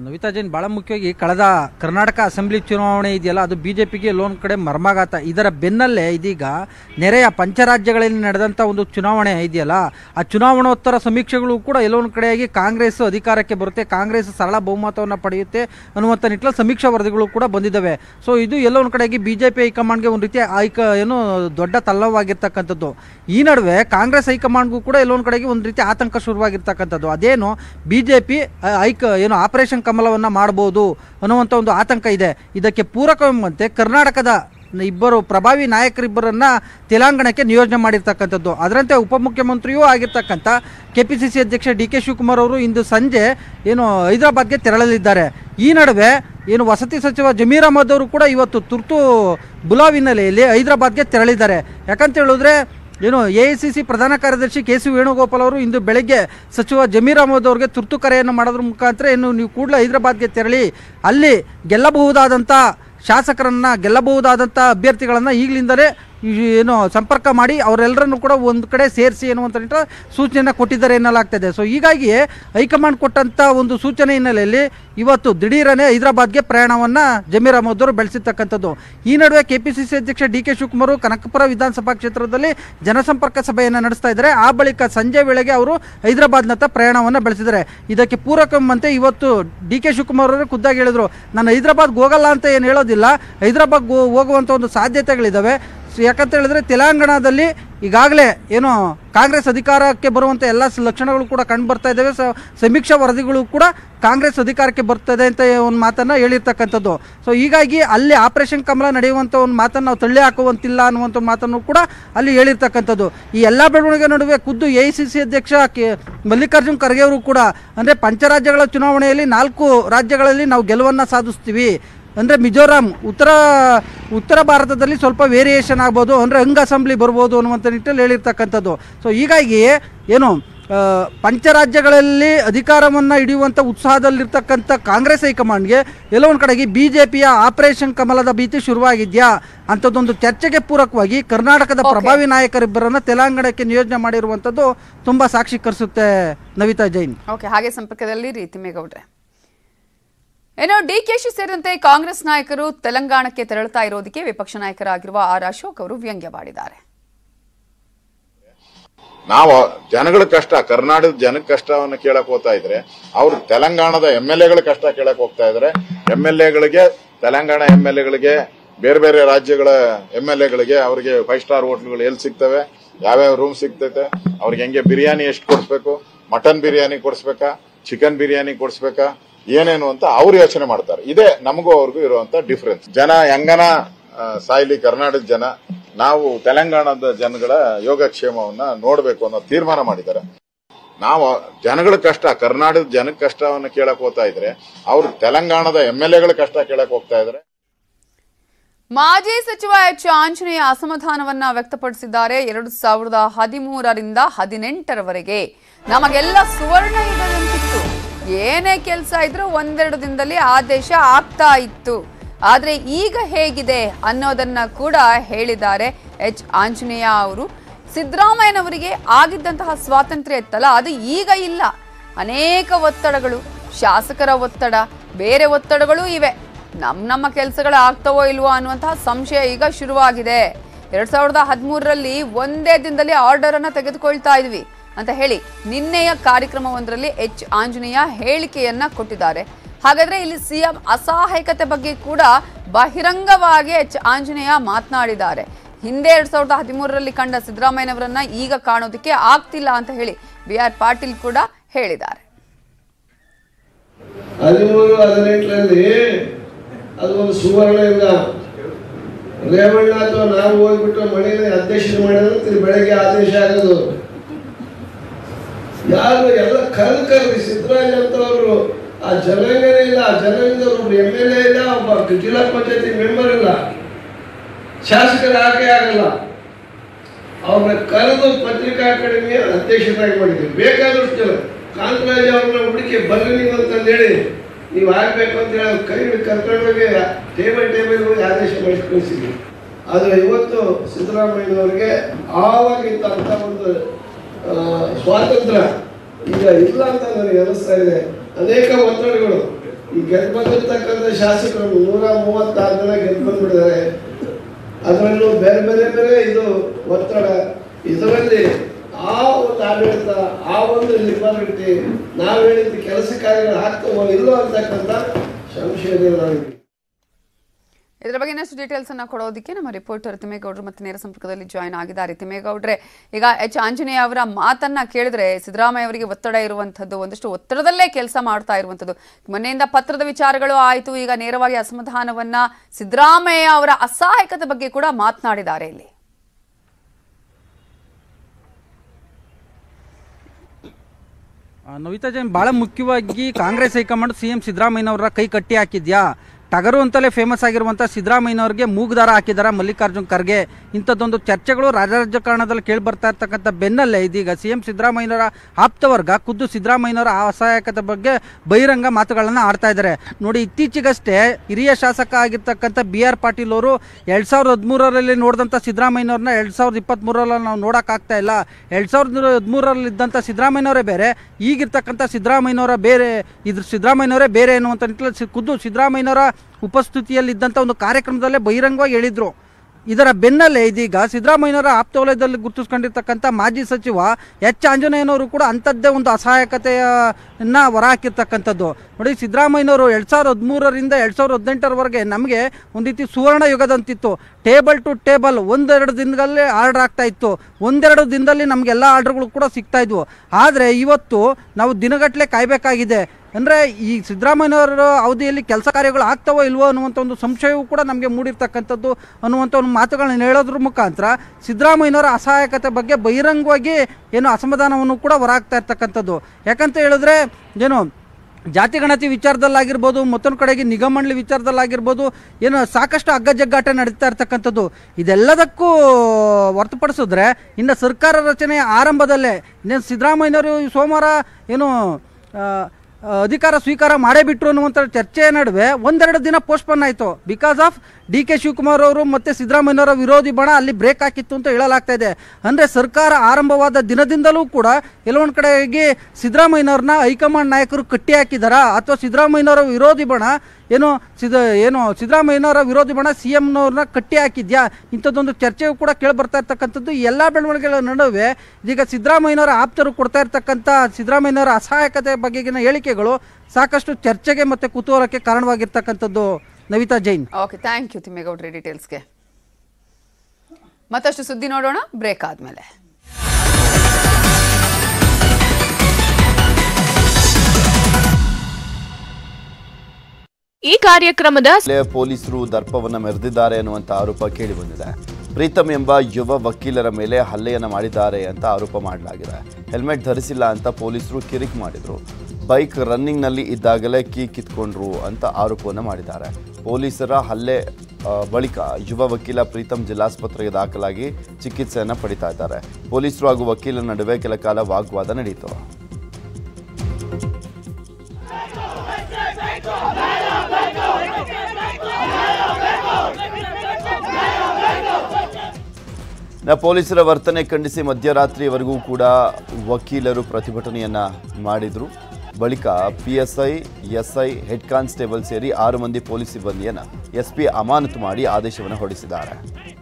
ನವಿತಾ ಜೈನ್ ಭಾಳ ಮುಖ್ಯವಾಗಿ ಕಳೆದ ಕರ್ನಾಟಕ ಅಸೆಂಬ್ಲಿ ಚುನಾವಣೆ ಇದೆಯಲ್ಲ ಅದು ಬಿ ಜೆ ಪಿಗೆ ಲೋನ್ ಕಡೆ ಮರ್ಮಾಘಾತ ಇದರ ಬೆನ್ನಲ್ಲೇ ಇದೀಗ ನೆರೆಯ ಪಂಚರಾಜ್ಯಗಳಲ್ಲಿ ನಡೆದಂಥ ಒಂದು ಚುನಾವಣೆ ಇದೆಯಲ್ಲ ಆ ಚುನಾವಣೋತ್ತರ ಸಮೀಕ್ಷೆಗಳು ಕೂಡ ಎಲ್ಲೊಂದು ಕಡೆಯಾಗಿ ಕಾಂಗ್ರೆಸ್ ಅಧಿಕಾರಕ್ಕೆ ಬರುತ್ತೆ ಕಾಂಗ್ರೆಸ್ ಸರಳ ಬಹುಮತವನ್ನು ಪಡೆಯುತ್ತೆ ಅನ್ನುವಂಥ ನಿಟ್ಟಿನಲ್ಲಿ ಸಮೀಕ್ಷಾ ವರದಿಗಳು ಕೂಡ ಬಂದಿದ್ದಾವೆ ಸೊ ಇದು ಎಲ್ಲೊಂದು ಕಡೆಯಾಗಿ ಬಿ ಜೆ ಪಿ ಹೈಕಮಾಂಡ್ಗೆ ಒಂದು ರೀತಿಯ ಐಕ ಏನು ದೊಡ್ಡ ತಲ್ಲವಾಗಿರ್ತಕ್ಕಂಥದ್ದು ಈ ನಡುವೆ ಕಾಂಗ್ರೆಸ್ ಹೈಕಮಾಂಡ್ಗೂ ಕೂಡ ಎಲ್ಲೊಂದು ಕಡೆಗೆ ಒಂದು ರೀತಿ ಆತಂಕ ಶುರುವಾಗಿರ್ತಕ್ಕಂಥದ್ದು ಅದೇನು ಬಿ ಜೆ ಪಿ ಐಕ ಏನು ಆಪರೇಷನ್ ಕಮಲವನ್ನು ಮಾಡ್ಬೋದು ಅನ್ನುವಂಥ ಒಂದು ಆತಂಕ ಇದೆ ಇದಕ್ಕೆ ಪೂರಕವೆಂಬಂತೆ ಕರ್ನಾಟಕದ ಇಬ್ಬರು ಪ್ರಭಾವಿ ನಾಯಕರಿಬ್ಬರನ್ನ ತೆಲಂಗಾಣಕ್ಕೆ ನಿಯೋಜನೆ ಮಾಡಿರ್ತಕ್ಕಂಥದ್ದು ಅದರಂತೆ ಉಪಮುಖ್ಯಮಂತ್ರಿಯೂ ಆಗಿರ್ತಕ್ಕಂಥ ಕೆ ಪಿ ಸಿ ಸಿ ಅಧ್ಯಕ್ಷ ಡಿ ಕೆ ಶಿವಕುಮಾರ್ ಅವರು ಇಂದು ಸಂಜೆ ಏನು ಹೈದರಾಬಾದ್ಗೆ ತೆರಳಲಿದ್ದಾರೆ ಈ ನಡುವೆ ಏನು ವಸತಿ ಸಚಿವ ಜಮೀರ್ ಅಹಮದ್ ಅವರು ಕೂಡ ಇವತ್ತು ತುರ್ತು ಬುಲಾವ್ ಹಿನ್ನೆಲೆಯಲ್ಲಿ ಹೈದರಾಬಾದ್ಗೆ ತೆರಳಿದ್ದಾರೆ ಯಾಕಂತ ಹೇಳಿದ್ರೆ ಏನು ಎ ಐ ಸಿ ಸಿ ಪ್ರಧಾನ ಕಾರ್ಯದರ್ಶಿ ಕೆ ಸಿ ವೇಣುಗೋಪಾಲ್ ಅವರು ಇಂದು ಬೆಳಗ್ಗೆ ಸಚಿವ ಜಮೀರ್ ಅಹಮದ್ ಅವರಿಗೆ ತುರ್ತು ಕರೆಯನ್ನು ಮಾಡೋದ್ರ ಮುಖಾಂತರ ಇನ್ನು ನೀವು ಕೂಡಲೇ ಹೈದರಾಬಾದ್ಗೆ ತೆರಳಿ ಅಲ್ಲಿ ಗೆಲ್ಲಬಹುದಾದಂಥ ಶಾಸಕರನ್ನು ಗೆಲ್ಲಬಹುದಾದಂಥ ಅಭ್ಯರ್ಥಿಗಳನ್ನು ಈಗಲಿಂದಲೇ ಈ ಏನು ಸಂಪರ್ಕ ಮಾಡಿ ಅವರೆಲ್ಲರನ್ನು ಕೂಡ ಒಂದು ಕಡೆ ಸೇರಿಸಿ ಎನ್ನುವಂಥ ನಿಟ್ಟಿನಲ್ಲಿ ಸೂಚನೆಯನ್ನು ಕೊಟ್ಟಿದ್ದಾರೆ ಎನ್ನಲಾಗ್ತದೆ ಸೊ ಹೀಗಾಗಿಯೇ ಹೈಕಮಾಂಡ್ ಕೊಟ್ಟಂಥ ಒಂದು ಸೂಚನೆ ಹಿನ್ನೆಲೆಯಲ್ಲಿ ಇವತ್ತು ದಿಢೀರನೇ ಹೈದರಾಬಾದ್ಗೆ ಪ್ರಯಾಣವನ್ನು ಜಮೀರ್ ಅಹಮದ್ ಅವರು ಬೆಳೆಸಿರ್ತಕ್ಕಂಥದ್ದು ಈ ನಡುವೆ ಕೆ ಪಿ ಸಿ ಸಿ ಅಧ್ಯಕ್ಷ ಡಿ ಕೆ ಶಿವಕುಮಾರ್ ಕನಕಪುರ ವಿಧಾನಸಭಾ ಕ್ಷೇತ್ರದಲ್ಲಿ ಜನಸಂಪರ್ಕ ಸಭೆಯನ್ನು ನಡೆಸ್ತಾ ಇದ್ದಾರೆ ಆ ಬಳಿಕ ಸಂಜೆ ವೇಳೆಗೆ ಅವರು ಹೈದರಾಬಾದ್ನತ್ತ ಪ್ರಯಾಣವನ್ನು ಬೆಳೆಸಿದ್ದಾರೆ ಇದಕ್ಕೆ ಪೂರಕವೆಂಬಂತೆ ಇವತ್ತು ಡಿ ಕೆ ಶಿವಕುಮಾರ್ ಅವರು ಖುದ್ದಾಗಿ ಹೇಳಿದರು ನಾನು ಹೈದರಾಬಾದ್ಗೆ ಹೋಗಲ್ಲ ಅಂತ ಏನು ಹೇಳೋದಿಲ್ಲ ಹೈದರಾಬಾದ್ಗೆ ಹೋಗುವಂಥ ಒಂದು ಸಾಧ್ಯತೆಗಳಿದ್ದಾವೆ ಸೊ ಯಾಕಂತ ಹೇಳಿದ್ರೆ ತೆಲಂಗಾಣದಲ್ಲಿ ಈಗಾಗಲೇ ಏನು ಕಾಂಗ್ರೆಸ್ ಅಧಿಕಾರಕ್ಕೆ ಬರುವಂಥ ಎಲ್ಲ ಸ- ಲಕ್ಷಣಗಳು ಕೂಡ ಕಂಡು ಬರ್ತಾ ಇದ್ದಾವೆ ಸೊ ಸಮೀಕ್ಷಾ ವರದಿಗಳು ಕೂಡ ಕಾಂಗ್ರೆಸ್ ಅಧಿಕಾರಕ್ಕೆ ಬರ್ತದೆ ಅಂತ ಒಂದು ಮಾತನ್ನು ಹೇಳಿರ್ತಕ್ಕಂಥದ್ದು ಸೊ ಹೀಗಾಗಿ ಅಲ್ಲಿ ಆಪರೇಷನ್ ಕಮಲ ನಡೆಯುವಂಥ ಒಂದು ಮಾತನ್ನು ನಾವು ತಳ್ಳಿ ಹಾಕುವಂತಿಲ್ಲ ಅನ್ನುವಂಥ ಮಾತನ್ನು ಕೂಡ ಅಲ್ಲಿ ಹೇಳಿರ್ತಕ್ಕಂಥದ್ದು ಈ ಎಲ್ಲ ಬೆಳವಣಿಗೆ ನಡುವೆ ಖುದ್ದು ಎ ಸಿ ಸಿ ಅಧ್ಯಕ್ಷ ಕೆ ಮಲ್ಲಿಕಾರ್ಜುನ್ ಖರ್ಗೆ ಅವರು ಕೂಡ ಅಂದರೆ ಪಂಚರಾಜ್ಯಗಳ ಚುನಾವಣೆಯಲ್ಲಿ ನಾಲ್ಕು ರಾಜ್ಯಗಳಲ್ಲಿ ನಾವು ಗೆಲುವನ್ನು ಸಾಧಿಸ್ತೀವಿ ಅಂದರೆ ಮಿಜೋರಾಂ ಉತ್ತರ ಉತ್ತರ ಭಾರತದಲ್ಲಿ ಸ್ವಲ್ಪ ವೇರಿಯೇಷನ್ ಆಗ್ಬೋದು ಅಂದರೆ ಹಂಗ್ ಅಸೆಂಬ್ಲಿ ಬರ್ಬೋದು ಅನ್ನುವಂಥ ನಿಟ್ಟಲ್ಲಿ ಹೇಳಿರ್ತಕ್ಕಂಥದ್ದು ಸೊ ಹೀಗಾಗಿ ಏನು ಆ, ಪಂಚರಾಜ್ಯಗಳಲ್ಲಿ ಅಧಿಕಾರವನ್ನು ಹಿಡಿಯುವಂಥ ಉತ್ಸಾಹದಲ್ಲಿರ್ತಕ್ಕಂಥ ಕಾಂಗ್ರೆಸ್ ಹೈಕಮಾಂಡ್ಗೆ ಎಲ್ಲೋ ಒಂದು ಕಡೆಗೆ ಬಿ ಜೆ ಪಿಯ ಆಪರೇಷನ್ ಕಮಲದ ಭೀತಿ ಶುರುವಾಗಿದೆಯಾ ಅಂಥದ್ದೊಂದು ಚರ್ಚೆಗೆ ಪೂರಕವಾಗಿ ಕರ್ನಾಟಕದ Okay. ಪ್ರಭಾವಿ ನಾಯಕರಿಬ್ಬರನ್ನ ತೆಲಂಗಾಣಕ್ಕೆ ನಿಯೋಜನೆ ಮಾಡಿರುವಂಥದ್ದು ತುಂಬ ಸಾಕ್ಷೀಕರಿಸುತ್ತೆ ನವಿತಾ ಜೈನ್ ಓಕೆ ಹಾಗೆ ಸಂಪರ್ಕದಲ್ಲಿ ರೀತಿಮೇಗೌಡ್ರೆ ಏನೋ ಡಿಕೆಶಿ ಸೇರಿದಂತೆ ಕಾಂಗ್ರೆಸ್ ನಾಯಕರು ತೆಲಂಗಾಣಕ್ಕೆ ತೆರಳುತ್ತಾ ಇರೋದಕ್ಕೆ ವಿಪಕ್ಷ ನಾಯಕರಾಗಿರುವ ಆರ್ ಅಶೋಕ್ ಅವರು ವ್ಯಂಗ್ಯವಾಡಿದ್ದಾರೆ ನಾವು ಜನಗಳ ಕಷ್ಟ ಕರ್ನಾಟಕದ ಜನದ ಕಷ್ಟವನ್ನು ಕೇಳಕ್ ಹೋಗ್ತಾ ಇದ್ರೆ ಅವ್ರು ತೆಲಂಗಾಣದ ಎಂ ಎಲ್ ಎಗಳ ಕಷ್ಟ ಕೇಳಕ್ ಹೋಗ್ತಾ ಇದ್ರೆ ಎಂ ಎಲ್ ಎಗಳಿಗೆ ತೆಲಂಗಾಣ ಎಂ ಎಲ್ ಎಗಳಿಗೆ ಬೇರೆ ಬೇರೆ ರಾಜ್ಯಗಳ ಎಂ ಎಲ್ ಎಗಳಿಗೆ ಅವ್ರಿಗೆ ಫೈವ್ ಸ್ಟಾರ್ ಹೋಟ್ಲ್ಗಳು ಎಲ್ಲಿ ಸಿಗ್ತವೆ ಯಾವ್ಯಾವ ರೂಮ್ ಸಿಗ್ತೈತೆ ಅವ್ರಿಗೆ ಹೆಂಗೆ ಬಿರಿಯಾನಿ ಎಷ್ಟು ಕೊಡಿಸ್ಬೇಕು ಮಟನ್ ಬಿರಿಯಾನಿ ಕೊಡಿಸ್ಬೇಕಾ ಚಿಕನ್ ಬಿರಿಯಾನಿ ಕೊಡಿಸ್ಬೇಕಾ ಏನೇನು ಅಂತ ಅವ್ರು ಯೋಚನೆ ಮಾಡ್ತಾರೆ ಇದೇ ನಮಗೂ ಅವ್ರಿಗೂ ಇರುವಂತ ಡಿಫ್ರೆನ್ಸ್ ಜನ ಹೆಂಗನ ಆ, ಸಾಯ್ಲಿ ಕರ್ನಾಟಕದ ಜನ ನಾವು ತೆಲಂಗಾಣದ ಜನಗಳ ಯೋಗಕ್ಷೇಮವನ್ನ ನೋಡಬೇಕು ಅನ್ನೋ ತೀರ್ಮಾನ ಮಾಡಿದ್ದಾರೆ ನಾವು ಜನಗಳ ಕಷ್ಟ ಕರ್ನಾಟಕದ ಜನದ ಕಷ್ಟವನ್ನು ಕೇಳಕ್ ಹೋಗ್ತಾ ಇದ್ರೆ ಅವ್ರು ತೆಲಂಗಾಣದ ಎಂ ಎಲ್ ಎಗಳ ಕಷ್ಟ ಕೇಳಕ್ ಹೋಗ್ತಾ ಇದ್ರೆ ಮಾಜಿ ಸಚಿವ ಎಚ್ ಆಂಜನೇಯ ಅಸಮಾಧಾನವನ್ನ ವ್ಯಕ್ತಪಡಿಸಿದ್ದಾರೆ ಎರಡು ಸಾವಿರದ ಹದಿಮೂರರಿಂದ ಹದಿನೆಂಟರವರೆಗೆ ನಮಗೆಲ್ಲ ಸುವರ್ಣ ಯುಗದಂತಿತ್ತು ಏನೇ ಕೆಲಸ ಇದ್ರೂ ಒಂದೆರಡು ದಿನದಲ್ಲಿ ಆದೇಶ ಆಗ್ತಾ ಇತ್ತು ಆದ್ರೆ ಈಗ ಹೇಗಿದೆ ಅನ್ನೋದನ್ನ ಕೂಡ ಹೇಳಿದ್ದಾರೆ ಎಚ್ ಆಂಜನೇಯ ಅವರು ಸಿದ್ದರಾಮಯ್ಯನವರಿಗೆ ಆಗಿದ್ದಂತಹ ಸ್ವಾತಂತ್ರ್ಯ ಇತ್ತಲ್ಲ ಅದು ಈಗ ಇಲ್ಲ ಅನೇಕ ಒತ್ತಡಗಳು ಶಾಸಕರ ಒತ್ತಡ ಬೇರೆ ಒತ್ತಡಗಳು ಇವೆ ನಮ್ ನಮ್ಮ ಕೆಲಸಗಳು ಆಗ್ತವೋ ಇಲ್ವೋ ಅನ್ನುವಂತಹ ಸಂಶಯ ಈಗ ಶುರುವಾಗಿದೆ ಎರಡ್ ಸಾವಿರದ ಹದಿಮೂರರಲ್ಲಿ ಒಂದೇ ದಿನದಲ್ಲಿ ಆರ್ಡರ್ ಅನ್ನ ತೆಗೆದುಕೊಳ್ತಾ ಇದ್ವಿ ಅಂತ ಹೇಳಿ ನಿನ್ನೆಯ ಕಾರ್ಯಕ್ರಮವೊಂದರಲ್ಲಿ ಎಚ್ ಆಂಜನೇಯ ಹೇಳಿಕೆಯನ್ನ ಕೊಟ್ಟಿದ್ದಾರೆ ಹಾಗಾದ್ರೆ ಇಲ್ಲಿ ಸಿಎಂ ಅಸಹಾಯಕತೆ ಬಗ್ಗೆ ಕೂಡ ಬಹಿರಂಗವಾಗಿ ಎಚ್ ಆಂಜನೇಯ ಮಾತನಾಡಿದ್ದಾರೆ ಹಿಂದೆ ಎರಡ್ ಸಾವಿರದ ಹದಿಮೂರರಲ್ಲಿ ಕಂಡ ಸಿದ್ದರಾಮಯ್ಯನವರನ್ನ ಈಗ ಕಾಣೋದಕ್ಕೆ ಆಗ್ತಿಲ್ಲ ಅಂತ ಹೇಳಿ ಬಿ ಆರ್ ಪಾಟೀಲ್ ಕೂಡ ಹೇಳಿದ್ದಾರೆ ಹದಿಮೂರು ಹದಿನೆಂಟರಲ್ಲಿ ಅದು ಒಂದು ಸುವರ್ಣ ಯುಗ ರೇವಣ್ಣ ಅಥವಾ ನಾವು ಹೋಗ್ಬಿಟ್ಟು ಮನೆಯಲ್ಲಿ ಅಧ್ಯಕ್ಷತೆ ಮಾಡಿದ್ರೆ ತಿರ್ಗಿ ಬೆಳಗ್ಗೆ ಆದೇಶ ಆಗೋದು ಯಾರು ಎಲ್ಲ ಕಲ್ ಕಲ್ರಿ ಸಿದ್ದರಾಜ್ ಅಂತವರು ಆ ಜನಾಂಗನೇ ಇಲ್ಲ ಆ ಜನಾಂಗದವ್ರು ಒಬ್ರು ಎಮ್ ಎಲ್ ಎ ಇಲ್ಲ ಒಬ್ಬ ಜಿಲ್ಲಾ ಪಂಚಾಯತಿ ಮೆಂಬರ್ ಇಲ್ಲ ಶಾಸಕರ ಆಯ್ಕೆ ಆಗಲ್ಲ ಅವ್ರನ್ನ ಕರೆದು ಪತ್ರಿಕಾ ಅಕಾಡೆಮಿಯ ಅಧ್ಯಕ್ಷರಾಗಿ ಮಾಡಿದ್ವಿ ಬೇಕಾದಷ್ಟು ಜನ ಕಾಂತರಾಜ್ ಅವ್ರನ್ನ ಹುಡುಕಿ ಬರ್ರಿ ನೀವು ಅಂತಂದೇಳಿ ನೀವು ಆಗ್ಬೇಕು ಅಂತ ಹೇಳಿ ಅವ್ರ ಕೈ ಹಿಡ್ದು ಕರ್ಕೊಂಡೋಗಿ ಟೇಬಲ್ ಟೇಬಲ್ ಹೋಗಿ ಆದೇಶ ಮಾಡಿ ಕಳಿಸಿದ್ವಿ ಆದರೆ ಇವತ್ತು ಸಿದ್ದರಾಮಯ್ಯನವರಿಗೆ ಆವಾಗಿದ್ದಂಥ ಒಂದು ಆ, ಸ್ವಾತಂತ್ರ್ಯ ಈಗ ಇಲ್ಲ ಅಂತ ನನಗೆ ಅನಿಸ್ತಾ ಇದೆ ಅನೇಕ ಒತ್ತಡಗಳು ಈ ಗೆದ್ದು ಬಂದಿರ್ತಕ್ಕಂಥ ಶಾಸಕರು ನೂರ ಮೂವತ್ತಾರು ಜನ ಗೆದ್ದು ಬಂದ್ಬಿಟ್ಟಿದ್ದಾರೆ ಅದರಲ್ಲೂ ಬೇರೆ ಬೇರೆ ಬೇರೆ ಇದು ಒತ್ತಡ ಇದರಲ್ಲಿ ಆ ಒಂದು ಆಡಳಿತ ಆ ಒಂದು ಲಿಬರ್ಟಿ ನಾವು ಹೇಳಿದ ಕೆಲಸ ಕಾರ್ಯಗಳು ಆಗ್ತವೋ ಇಲ್ಲೋ ಅಂತಕ್ಕಂಥ ಸಂಶಯದಲ್ಲಿ ನಾವಿದ್ದೀವಿ ಇದರ ಬಗ್ಗೆ ಇನ್ನಷ್ಟು ಡೀಟೇಲ್ಸ್ ಅನ್ನ ಕೊಡೋದಕ್ಕೆ ನಮ್ಮ ರಿಪೋರ್ಟರ್ ತಿಮ್ಮೇಗೌಡರು ಮತ್ತೆ ನೇರ ಸಂಪರ್ಕದಲ್ಲಿ ಜಾಯ್ನ್ ಆಗಿದ್ದಾರೆ ತಿಮ್ಮೇಗೌಡ್ರೆ ಈಗ ಎಚ್ ಆಂಜನೇಯ ಅವರ ಮಾತನ್ನ ಕೇಳಿದ್ರೆ ಸಿದ್ದರಾಮಯ್ಯ ಅವರಿಗೆ ಒತ್ತಡ ಇರುವಂತದ್ದು ಒಂದಷ್ಟು ಒತ್ತಡದಲ್ಲೇ ಕೆಲಸ ಮಾಡ್ತಾ ಇರುವಂತದ್ದು ಮೊನ್ನೆಯಿಂದ ಪತ್ರದ ವಿಚಾರಗಳು ಆಯಿತು ಈಗ ನೇರವಾಗಿ ಅಸಮಾಧಾನವನ್ನ ಸಿದ್ದರಾಮಯ್ಯ ಅವರ ಅಸಹಾಯಕತೆ ಬಗ್ಗೆ ಕೂಡ ಮಾತನಾಡಿದ್ದಾರೆ ಇಲ್ಲಿ ಆ, ನವಿತಾ ಜೈನ್ ಬಹಳ ಮುಖ್ಯವಾಗಿ ಕಾಂಗ್ರೆಸ್ ಹೈಕಮಾಂಡ್ ಸಿಎಂ ಸಿದ್ದರಾಮಯ್ಯನವರ ಕೈ ಕಟ್ಟಿ ಹಾಕಿದ್ಯಾ ಟಗರು ಅಂತಲೇ ಫೇಮಸ್ ಆಗಿರುವಂಥ ಸಿದ್ದರಾಮಯ್ಯನವರಿಗೆ ಮೂಗುದಾರ ಹಾಕಿದಾರ ಮಲ್ಲಿಕಾರ್ಜುನ್ ಖರ್ಗೆ ಇಂಥದ್ದೊಂದು ಚರ್ಚೆಗಳು ರಾಜ್ಯ ರಾಜಕಾರಣದಲ್ಲಿ ಕೇಳಿ ಬರ್ತಾ ಇರ್ತಕ್ಕಂಥ ಬೆನ್ನಲ್ಲೇ ಇದೀಗ ಸಿ ಎಂ ಸಿದ್ದರಾಮಯ್ಯನವರ ಆಪ್ತವರ್ಗ ಖುದ್ದು ಸಿದ್ದರಾಮಯ್ಯನವರ ಅಸಹಾಯಕತೆ ಬಗ್ಗೆ ಬಹಿರಂಗ ಮಾತುಗಳನ್ನು ಆಡ್ತಾ ಇದ್ದಾರೆ ನೋಡಿ ಇತ್ತೀಚೆಗಷ್ಟೇ ಹಿರಿಯ ಶಾಸಕ ಆಗಿರ್ತಕ್ಕಂಥ ಬಿ ಆರ್ ಪಾಟೀಲ್ ಅವರು ಎರಡ್ ಸಾವಿರದ ಹದಿಮೂರರಲ್ಲಿ ನೋಡಿದಂಥ ಸಿದ್ದರಾಮಯ್ಯನವ್ರನ್ನ ಎರಡ್ ಸಾವಿರದ ಇಪ್ಪತ್ತ್ಮೂರರಲ್ಲಿ ನಾವು ನೋಡೋಕ್ಕಾಗ್ತಾ ಇಲ್ಲ ಎರಡ್ ಸಾವಿರದ ಹದಿಮೂರರಲ್ಲಿ ಇದ್ದಂಥ ಸಿದ್ದರಾಮಯ್ಯನವರೇ ಬೇರೆ ಈಗಿರ್ತಕ್ಕಂಥ ಸಿದ್ದರಾಮಯ್ಯನವರ ಬೇರೆ ಇದ್ರ ಸಿದ್ದರಾಮಯ್ಯನವರೇ ಬೇರೆ ಎನ್ನುವಂಥ ನಿಟ್ಟಿನಲ್ಲಿ ಸಿ- ಖುದ್ದು ಸಿದ್ದರಾಮಯ್ಯನವರ ಉಪಸ್ಥಿತಿಯಲ್ಲಿದ್ದಂಥ ಒಂದು ಕಾರ್ಯಕ್ರಮದಲ್ಲೇ ಬಹಿರಂಗವಾಗಿ ಹೇಳಿದ್ರು ಇದರ ಬೆನ್ನಲ್ಲೇ ಇದೀಗ ಸಿದ್ದರಾಮಯ್ಯನವರ ಆಪ್ತವಲಯದಲ್ಲಿ ಗುರುತಿಸ್ಕೊಂಡಿರ್ತಕ್ಕಂಥ ಮಾಜಿ ಸಚಿವ ಎಚ್ ಆಂಜನೇಯನವರು ಕೂಡ ಅಂಥದ್ದೇ ಒಂದು ಅಸಹಾಯಕತೆಯನ್ನ ಹೊರಹಾಕಿರ್ತಕ್ಕಂಥದ್ದು ನೋಡಿ ಸಿದ್ದರಾಮಯ್ಯನವರು ಎರಡು ಸಾವಿರದ ಹದಿಮೂರರಿಂದ ಎರಡು ಸಾವಿರದ ಹದಿನೆಂಟರವರೆಗೆ ನಮಗೆ ಒಂದು ರೀತಿ ಸುವರ್ಣ ಯುಗದಂತಿತ್ತು ಟೇಬಲ್ ಟು ಟೇಬಲ್ ಒಂದೆರಡು ದಿನದಲ್ಲೇ ಆರ್ಡರ್ ಆಗ್ತಾ ಇತ್ತು ಒಂದೆರಡು ದಿನದಲ್ಲಿ ನಮಗೆಲ್ಲ ಆರ್ಡರ್ಗಳು ಕೂಡ ಸಿಗ್ತಾ ಇದ್ವು ಆದರೆ ಇವತ್ತು ನಾವು ದಿನಗಟ್ಟಲೆ ಕಾಯಬೇಕಾಗಿದೆ ಅಂದರೆ ಈ ಸಿದ್ದರಾಮಯ್ಯನವರ ಅವಧಿಯಲ್ಲಿ ಕೆಲಸ ಕಾರ್ಯಗಳು ಆಗ್ತಾವೋ ಇಲ್ವೋ ಅನ್ನುವಂಥ ಒಂದು ಸಂಶಯವೂ ಕೂಡ ನಮಗೆ ಮೂಡಿರ್ತಕ್ಕಂಥದ್ದು ಅನ್ನುವಂಥ ಒಂದು ಮಾತುಗಳನ್ನ ಹೇಳೋದ್ರ ಮುಖಾಂತರ ಸಿದ್ದರಾಮಯ್ಯನವರ ಅಸಹಾಯಕತೆ ಬಗ್ಗೆ ಬಹಿರಂಗವಾಗಿ ಏನು ಅಸಮಾಧಾನವನ್ನು ಕೂಡ ಹೊರಹಾಗ್ತಾ ಇರ್ತಕ್ಕಂಥದ್ದು ಯಾಕಂತ ಹೇಳಿದ್ರೆ ಏನು ಜಾತಿ ಗಣತಿ ವಿಚಾರದಲ್ಲಾಗಿರ್ಬೋದು ಮತ್ತೊಂದು ಕಡೆಗೆ ನಿಗಮಂಡಳಿ ವಿಚಾರದಲ್ಲಾಗಿರ್ಬೋದು ಏನು ಸಾಕಷ್ಟು ಅಗ್ಗಜಗ್ಗಾಟ ನಡೀತಾ ಇರ್ತಕ್ಕಂಥದ್ದು ಇದೆಲ್ಲದಕ್ಕೂ ಹೊರತುಪಡಿಸಿದ್ರೆ ಇನ್ನು ಸರ್ಕಾರ ರಚನೆಯ ಆರಂಭದಲ್ಲೇ ಇನ್ನೇನು ಸಿದ್ದರಾಮಯ್ಯನವರು ಈ ಸೋಮವಾರ ಏನು ಆ, ಆ, ಅಧಿಕಾರ ಸ್ವೀಕಾರ ಮಾಡೇ ಬಿಟ್ರು ಅನ್ನುವಂಥ ಚರ್ಚೆಯ ನಡುವೆ ಒಂದೆರಡು ದಿನ ಪೋಸ್ಟ್ಪೋನ್ ಆಯಿತು because of D K Shivakumar ಅವರು ಮತ್ತು ಸಿದ್ದರಾಮಯ್ಯನವರ ವಿರೋಧಿ ಬಣ ಅಲ್ಲಿ ಬ್ರೇಕ್ ಹಾಕಿತ್ತು ಅಂತ ಹೇಳಲಾಗ್ತಾ ಇದೆ ಅಂದರೆ ಸರ್ಕಾರ ಆರಂಭವಾದ ದಿನದಿಂದಲೂ ಕೂಡ ಕೆಲವೊಂದು ಕಡೆಗೆ ಸಿದ್ದರಾಮಯ್ಯನವ್ರನ್ನ ಹೈಕಮಾಂಡ್ ನಾಯಕರು ಕಟ್ಟಿ ಹಾಕಿದಾರಾ ಅಥವಾ ಸಿದ್ದರಾಮಯ್ಯನವರ ವಿರೋಧಿ ಬಣ ಏನು ಸಿದ ಏನು ಸಿದ್ದರಾಮಯ್ಯನವರ ವಿರೋಧಿ ಬಣ ಸಿ ಎಂನವ್ರನ್ನ ಕಟ್ಟಿ ಹಾಕಿದ್ಯಾ ಇಂಥದ್ದೊಂದು ಚರ್ಚೆಯು ಕೂಡ ಕೇಳಿ ಬರ್ತಾ ಇರ್ತಕ್ಕಂಥದ್ದು ಈ ಎಲ್ಲ ಬೆಳವಣಿಗೆಗಳ ನಡುವೆ ಈಗ ಸಿದ್ದರಾಮಯ್ಯನವರ ಆಪ್ತರು ಕೊಡ್ತಾ ಇರ್ತಕ್ಕಂಥ ಸಿದ್ದರಾಮಯ್ಯನವರ ಅಸಹಾಯಕತೆ ಬಗೆಗಿನ ಹೇಳಿಕೆಗಳು ಸಾಕಷ್ಟು ಚರ್ಚೆಗೆ ಮತ್ತು ಕುತೂಹಲಕ್ಕೆ ಕಾರಣವಾಗಿರ್ತಕ್ಕಂಥದ್ದು Navita Jain okay thank you ತಿಮ್ಮೇಗೌಡ್ರೆ ಡೀಟೇಲ್ಸ್ಗೆ ಮತ್ತಷ್ಟು ಸುದ್ದಿ ನೋಡೋಣ ಬ್ರೇಕ್ ಆದ್ಮೇಲೆ ಈ ಕಾರ್ಯಕ್ರಮದ ಜಿಲ್ಲೆಯ ಪೊಲೀಸರು ದರ್ಪವನ್ನು ಮೆರೆದಿದ್ದಾರೆ ಅನ್ನುವಂಥ ಆರೋಪ ಕೇಳಿ ಬಂದಿದೆ ಪ್ರೀತಮ್ ಎಂಬ ಯುವ ವಕೀಲರ ಮೇಲೆ ಹಲ್ಲೆಯನ್ನು ಮಾಡಿದ್ದಾರೆ ಅಂತ ಆರೋಪ ಮಾಡಲಾಗಿದೆ ಹೆಲ್ಮೆಟ್ ಧರಿಸಿಲ್ಲ ಅಂತ ಪೊಲೀಸರು ಕಿರಿಕ್ ಮಾಡಿದ್ರು ಬೈಕ್ ರನ್ನಿಂಗ್ನಲ್ಲಿ ಇದ್ದಾಗಲೇ ಕೀ ಕಿತ್ಕೊಂಡ್ರು ಅಂತ ಆರೋಪವನ್ನು ಮಾಡಿದ್ದಾರೆ ಪೊಲೀಸರ ಹಲ್ಲೆ ಆ, ಬಳಿಕ ಯುವ ವಕೀಲ ಪ್ರೀತಮ್ ಜಿಲ್ಲಾಸ್ಪತ್ರೆಗೆ ದಾಖಲಾಗಿ ಚಿಕಿತ್ಸೆಯನ್ನು ಪಡಿತಾ ಇದ್ದಾರೆ ಪೊಲೀಸರು ಹಾಗೂ ವಕೀಲರ ನಡುವೆ ಕೆಲ ಕಾಲ ವಾಗ್ವಾದ ನಡೆಯಿತು ನ ಪೊಲೀಸರ ವರ್ತನೆ ಖಂಡಿಸಿ ಮಧ್ಯರಾತ್ರಿಯವರೆಗೂ ಕೂಡ ವಕೀಲರು ಪ್ರತಿಭಟನೆಯನ್ನ ಮಾಡಿದ್ರು ಬಳಿಕ ಪಿಎಸ್ಐ ಎಸ್ಐ ಹೆಡ್ ಕಾನ್ಸ್ಟೇಬಲ್ ಸೇರಿ ಆರು ಮಂದಿ ಪೊಲೀಸ್ ಸಿಬ್ಬಂದಿಯನ್ನ ಎಸ್ಪಿ ಅಮಾನತು ಮಾಡಿ ಆದೇಶವನ್ನು ಹೊರಡಿಸಿದ್ದಾರೆ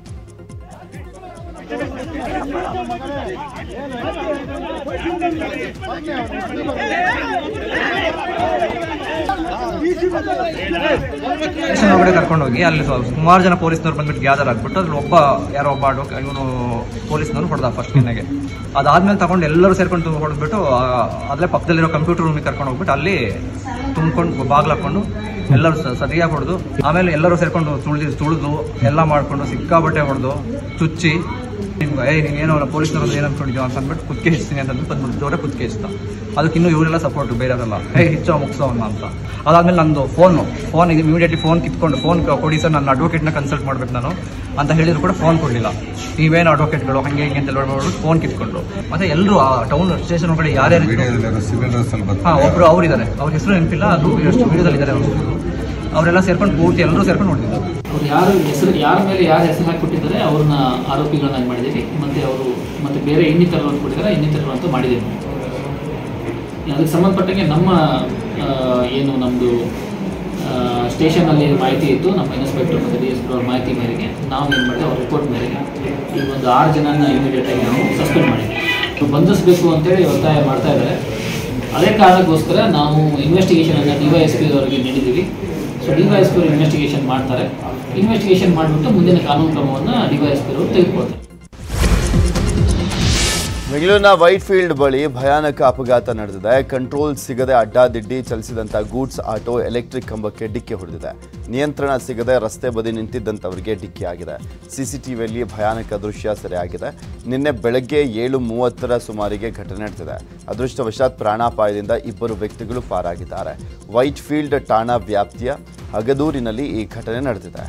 ಸ್ಟೇಷನ್ ಒಳಗಡೆ ಕರ್ಕೊಂಡು ಹೋಗಿ ಅಲ್ಲಿ ಸ್ವಲ್ಪ ಸುಮಾರು ಜನ ಪೊಲೀಸ್ನವ್ರು ಬಂದ್ಬಿಟ್ಟು ಗ್ಯಾದರ್ ಆಗ್ಬಿಟ್ಟು ಅದ್ರಲ್ಲಿ ಒಬ್ಬ ಯಾರೋ ಒಬ್ಬ ಅಡ್ವೊಕ ಇವನು ಪೊಲೀಸ್ನವ್ರು ಹೊಡೆದ ಫಸ್ಟ್ ದಿನಾಗೆ ಅದಾದ್ಮೇಲೆ ತಗೊಂಡು ಎಲ್ಲರೂ ಸೇರ್ಕೊಂಡು ಹೊಡೆದ್ಬಿಟ್ಟು ಆ- ಅಲ್ಲೇ ಪಕ್ಕದಲ್ಲಿರೋ ಕಂಪ್ಯೂಟರ್ ರೂಮಿಗೆ ಕರ್ಕೊಂಡು ಹೋಗ್ಬಿಟ್ಟು ಅಲ್ಲಿ ತುಂಬ್ಕೊಂಡು ಬಾಗ್ಲು ಹಾಕೊಂಡು ಎಲ್ಲರೂ ಸ- ಸರಿಯಾಗಿ ಹೊಡೆದು ಆಮೇಲೆ ಎಲ್ಲರೂ ಸೇರ್ಕೊಂಡು ತುಳಿದು ತುಳಿದು ಎಲ್ಲ ಮಾಡ್ಕೊಂಡು ಸಿಕ್ಕಾಬಟ್ಟೆ ಹೊಡೆದು ಚುಚ್ಚಿ ನಿಮ್ಗೆ ಏ ನೀನೇನೋ ಪೊಲೀಸ್ನವ್ರು ಏನು ಅನ್ಕೊಂಡಿದ್ಯೋ ಅಂತ ಅಂದ್ಬಿಟ್ಟು ಕುತ್ತಿಗೆ ಹೆಚ್ಚಿಸ್ತೀನಿ ಅಂತ ಅಂದ್ಬಿಟ್ಟು ಬಂದ್ಬಿಟ್ಟು ಜೋರೆ ಕುತ್ತಿಗೆ ಹೆಚ್ಚಿದ ಅದಕ್ಕೆ ಇನ್ನೂ ಇವರೆಲ್ಲ ಸಪೋರ್ಟ್ ಬೇರೆಯವರೆಲ್ಲ ಏ ಹಿಚ್ಚೋ ಮುಗಿಸೋ ಅವನ್ನ ಅಂತ ಅದಾದ್ಮೇಲೆ ನಂದು ಫೋನು ಫೋನ್ ಇಮಿಡಿಯೇಟ್ಲಿ ಫೋನ್ ಕಿತ್ಕೊಂಡು ಫೋನ್ ಕೊಡಿ ಸರ್ ನನ್ನ ಅಡ್ವೊಕೇಟ್ನ ಕನ್ಸಲ್ಟ್ ಮಾಡ್ಬೇಕು ನಾನು ಅಂತ ಹೇಳಿದ್ರು ಕೂಡ ಫೋನ್ ಕೊಡಲಿಲ್ಲ ನೀವೇನು ಅಡ್ವೊಕೇಟ್ಗಳು ಹಂಗೆ ಹಿಂಗೆ ಅಂತ ಹೇಳ್ಬಿಟ್ಟು ಫೋನ್ ಕಿತ್ಕೊಂಡ್ರು ಮತ್ತೆ ಎಲ್ಲರೂ ಆ ಟೌನ್ ಸ್ಟೇಷನ್ ಒಳಗಡೆ ಯಾರ್ಯಾರು ಹಾಂ ಒಬ್ರು ಅವರಿದ್ದಾರೆ ಅವ್ರ ಹೆಸರು ನೆನಪಿಲ್ಲ ಅದು ಎಷ್ಟು ವಿಡಿಯೋದಲ್ಲಿ ಇದ್ದಾರೆ ಅವರು ಅವರೆಲ್ಲ ಸೇರ್ಕೊಂಡು ಪೂರ್ತಿ ಎಲ್ಲರೂ ಸೇರ್ಕೊಂಡು ನೋಡಿದ್ರು ಅವ್ರು ಯಾರು ಹೆಸರು ಯಾರ ಮೇಲೆ ಯಾರು ಹೆಸರು ಹಾಕಿಕೊಟ್ಟಿದ್ದಾರೆ ಅವ್ರನ್ನ ಆರೋಪಿಗಳನ್ನಾಗಿ ಮಾಡಿದ್ದೀವಿ ಮತ್ತು ಅವರು ಮತ್ತು ಬೇರೆ ಇನ್ನಿತರರು ಅಂತ ಕೊಟ್ಟಿದ್ದಾರೆ ಇನ್ನಿತರರು ಅಂತ ಮಾಡಿದ್ದೀವಿ ಅದಕ್ಕೆ ಸಂಬಂಧಪಟ್ಟಂಗೆ ನಮ್ಮ ಆ, ಏನು ನಮ್ಮದು ಸ್ಟೇಷನಲ್ಲಿ ಮಾಹಿತಿ ಇತ್ತು ನಮ್ಮ ಇನ್ಸ್ಪೆಕ್ಟರ್ ಮತ್ತು ಡಿ ಎಸ್ ಅವ್ರ ಮಾಹಿತಿ ಮೇರೆಗೆ ನಾವು ಏನು ಮಾಡಿದೆ ಅವ್ರ ರಿಪೋರ್ಟ್ ಮೇರೆಗೆ ಈ ಒಂದು ಆರು ಜನನ ಇಮಿಡಿಯೇಟಾಗಿ ನಾವು ಸಸ್ಪೆಂಡ್ ಮಾಡಿದ್ವಿ ಬಂಧಿಸಬೇಕು ಅಂತೇಳಿ ಒತ್ತಾಯ ಮಾಡ್ತಾ ಇದ್ದಾರೆ ಅದೇ ಕಾರಣಕ್ಕೋಸ್ಕರ ನಾವು ಇನ್ವೆಸ್ಟಿಗೇಷನನ್ನು ಡಿ ವೈ ಎಸ್ ಪಿ ಅವರಿಗೆ ನೀಡಿದ್ದೀವಿ so D Y S P ಅವರು ಇನ್ವೆಸ್ಟಿಗೇಷನ್ ಮಾಡ್ತಾರೆ ಇನ್ವೆಸ್ಟಿಗೇಷನ್ ಮಾಡಿಬಿಟ್ಟು ಮುಂದಿನ ಕಾನೂನು ಕ್ರಮವನ್ನು ಡಿ ವೈ ಎಸ್ ಪಿ ಅವರು ತೆಗೆದುಕೊಳ್ತಾರೆ ಬೆಂಗಳೂರಿನ ವೈಟ್ ಫೀಲ್ಡ್ ಬಳಿ ಭಯಾನಕ ಅಪಘಾತ ನಡೆದಿದೆ ಕಂಟ್ರೋಲ್ ಸಿಗದೆ ಅಡ್ಡಾದಿಡ್ಡಿ ಚಲಿಸಿದಂಥ ಗೂಡ್ಸ್ ಆಟೋ ಎಲೆಕ್ಟ್ರಿಕ್ ಕಂಬಕ್ಕೆ ಡಿಕ್ಕಿ ಹೊಡೆದಿದೆ ನಿಯಂತ್ರಣ ಸಿಗದೆ ರಸ್ತೆ ಬದಿ ನಿಂತಿದ್ದಂಥವರಿಗೆ ಡಿಕ್ಕಿಯಾಗಿದೆ ಸಿಸಿಟಿವಿಯಲ್ಲಿ ಭಯಾನಕ ದೃಶ್ಯ ಸೆರೆಯಾಗಿದೆ ನಿನ್ನೆ ಬೆಳಗ್ಗೆ ಏಳು ಮೂವತ್ತರ ಸುಮಾರಿಗೆ ಘಟನೆ ನಡೆದಿದೆ ಅದೃಷ್ಟವಶಾತ್ ಪ್ರಾಣಾಪಾಯದಿಂದ ಇಬ್ಬರು ವ್ಯಕ್ತಿಗಳು ಪಾರಾಗಿದ್ದಾರೆ ವೈಟ್ ಫೀಲ್ಡ್ ಠಾಣಾ ವ್ಯಾಪ್ತಿಯ ಅಗದೂರಿನಲ್ಲಿ ಈ ಘಟನೆ ನಡೆದಿದೆ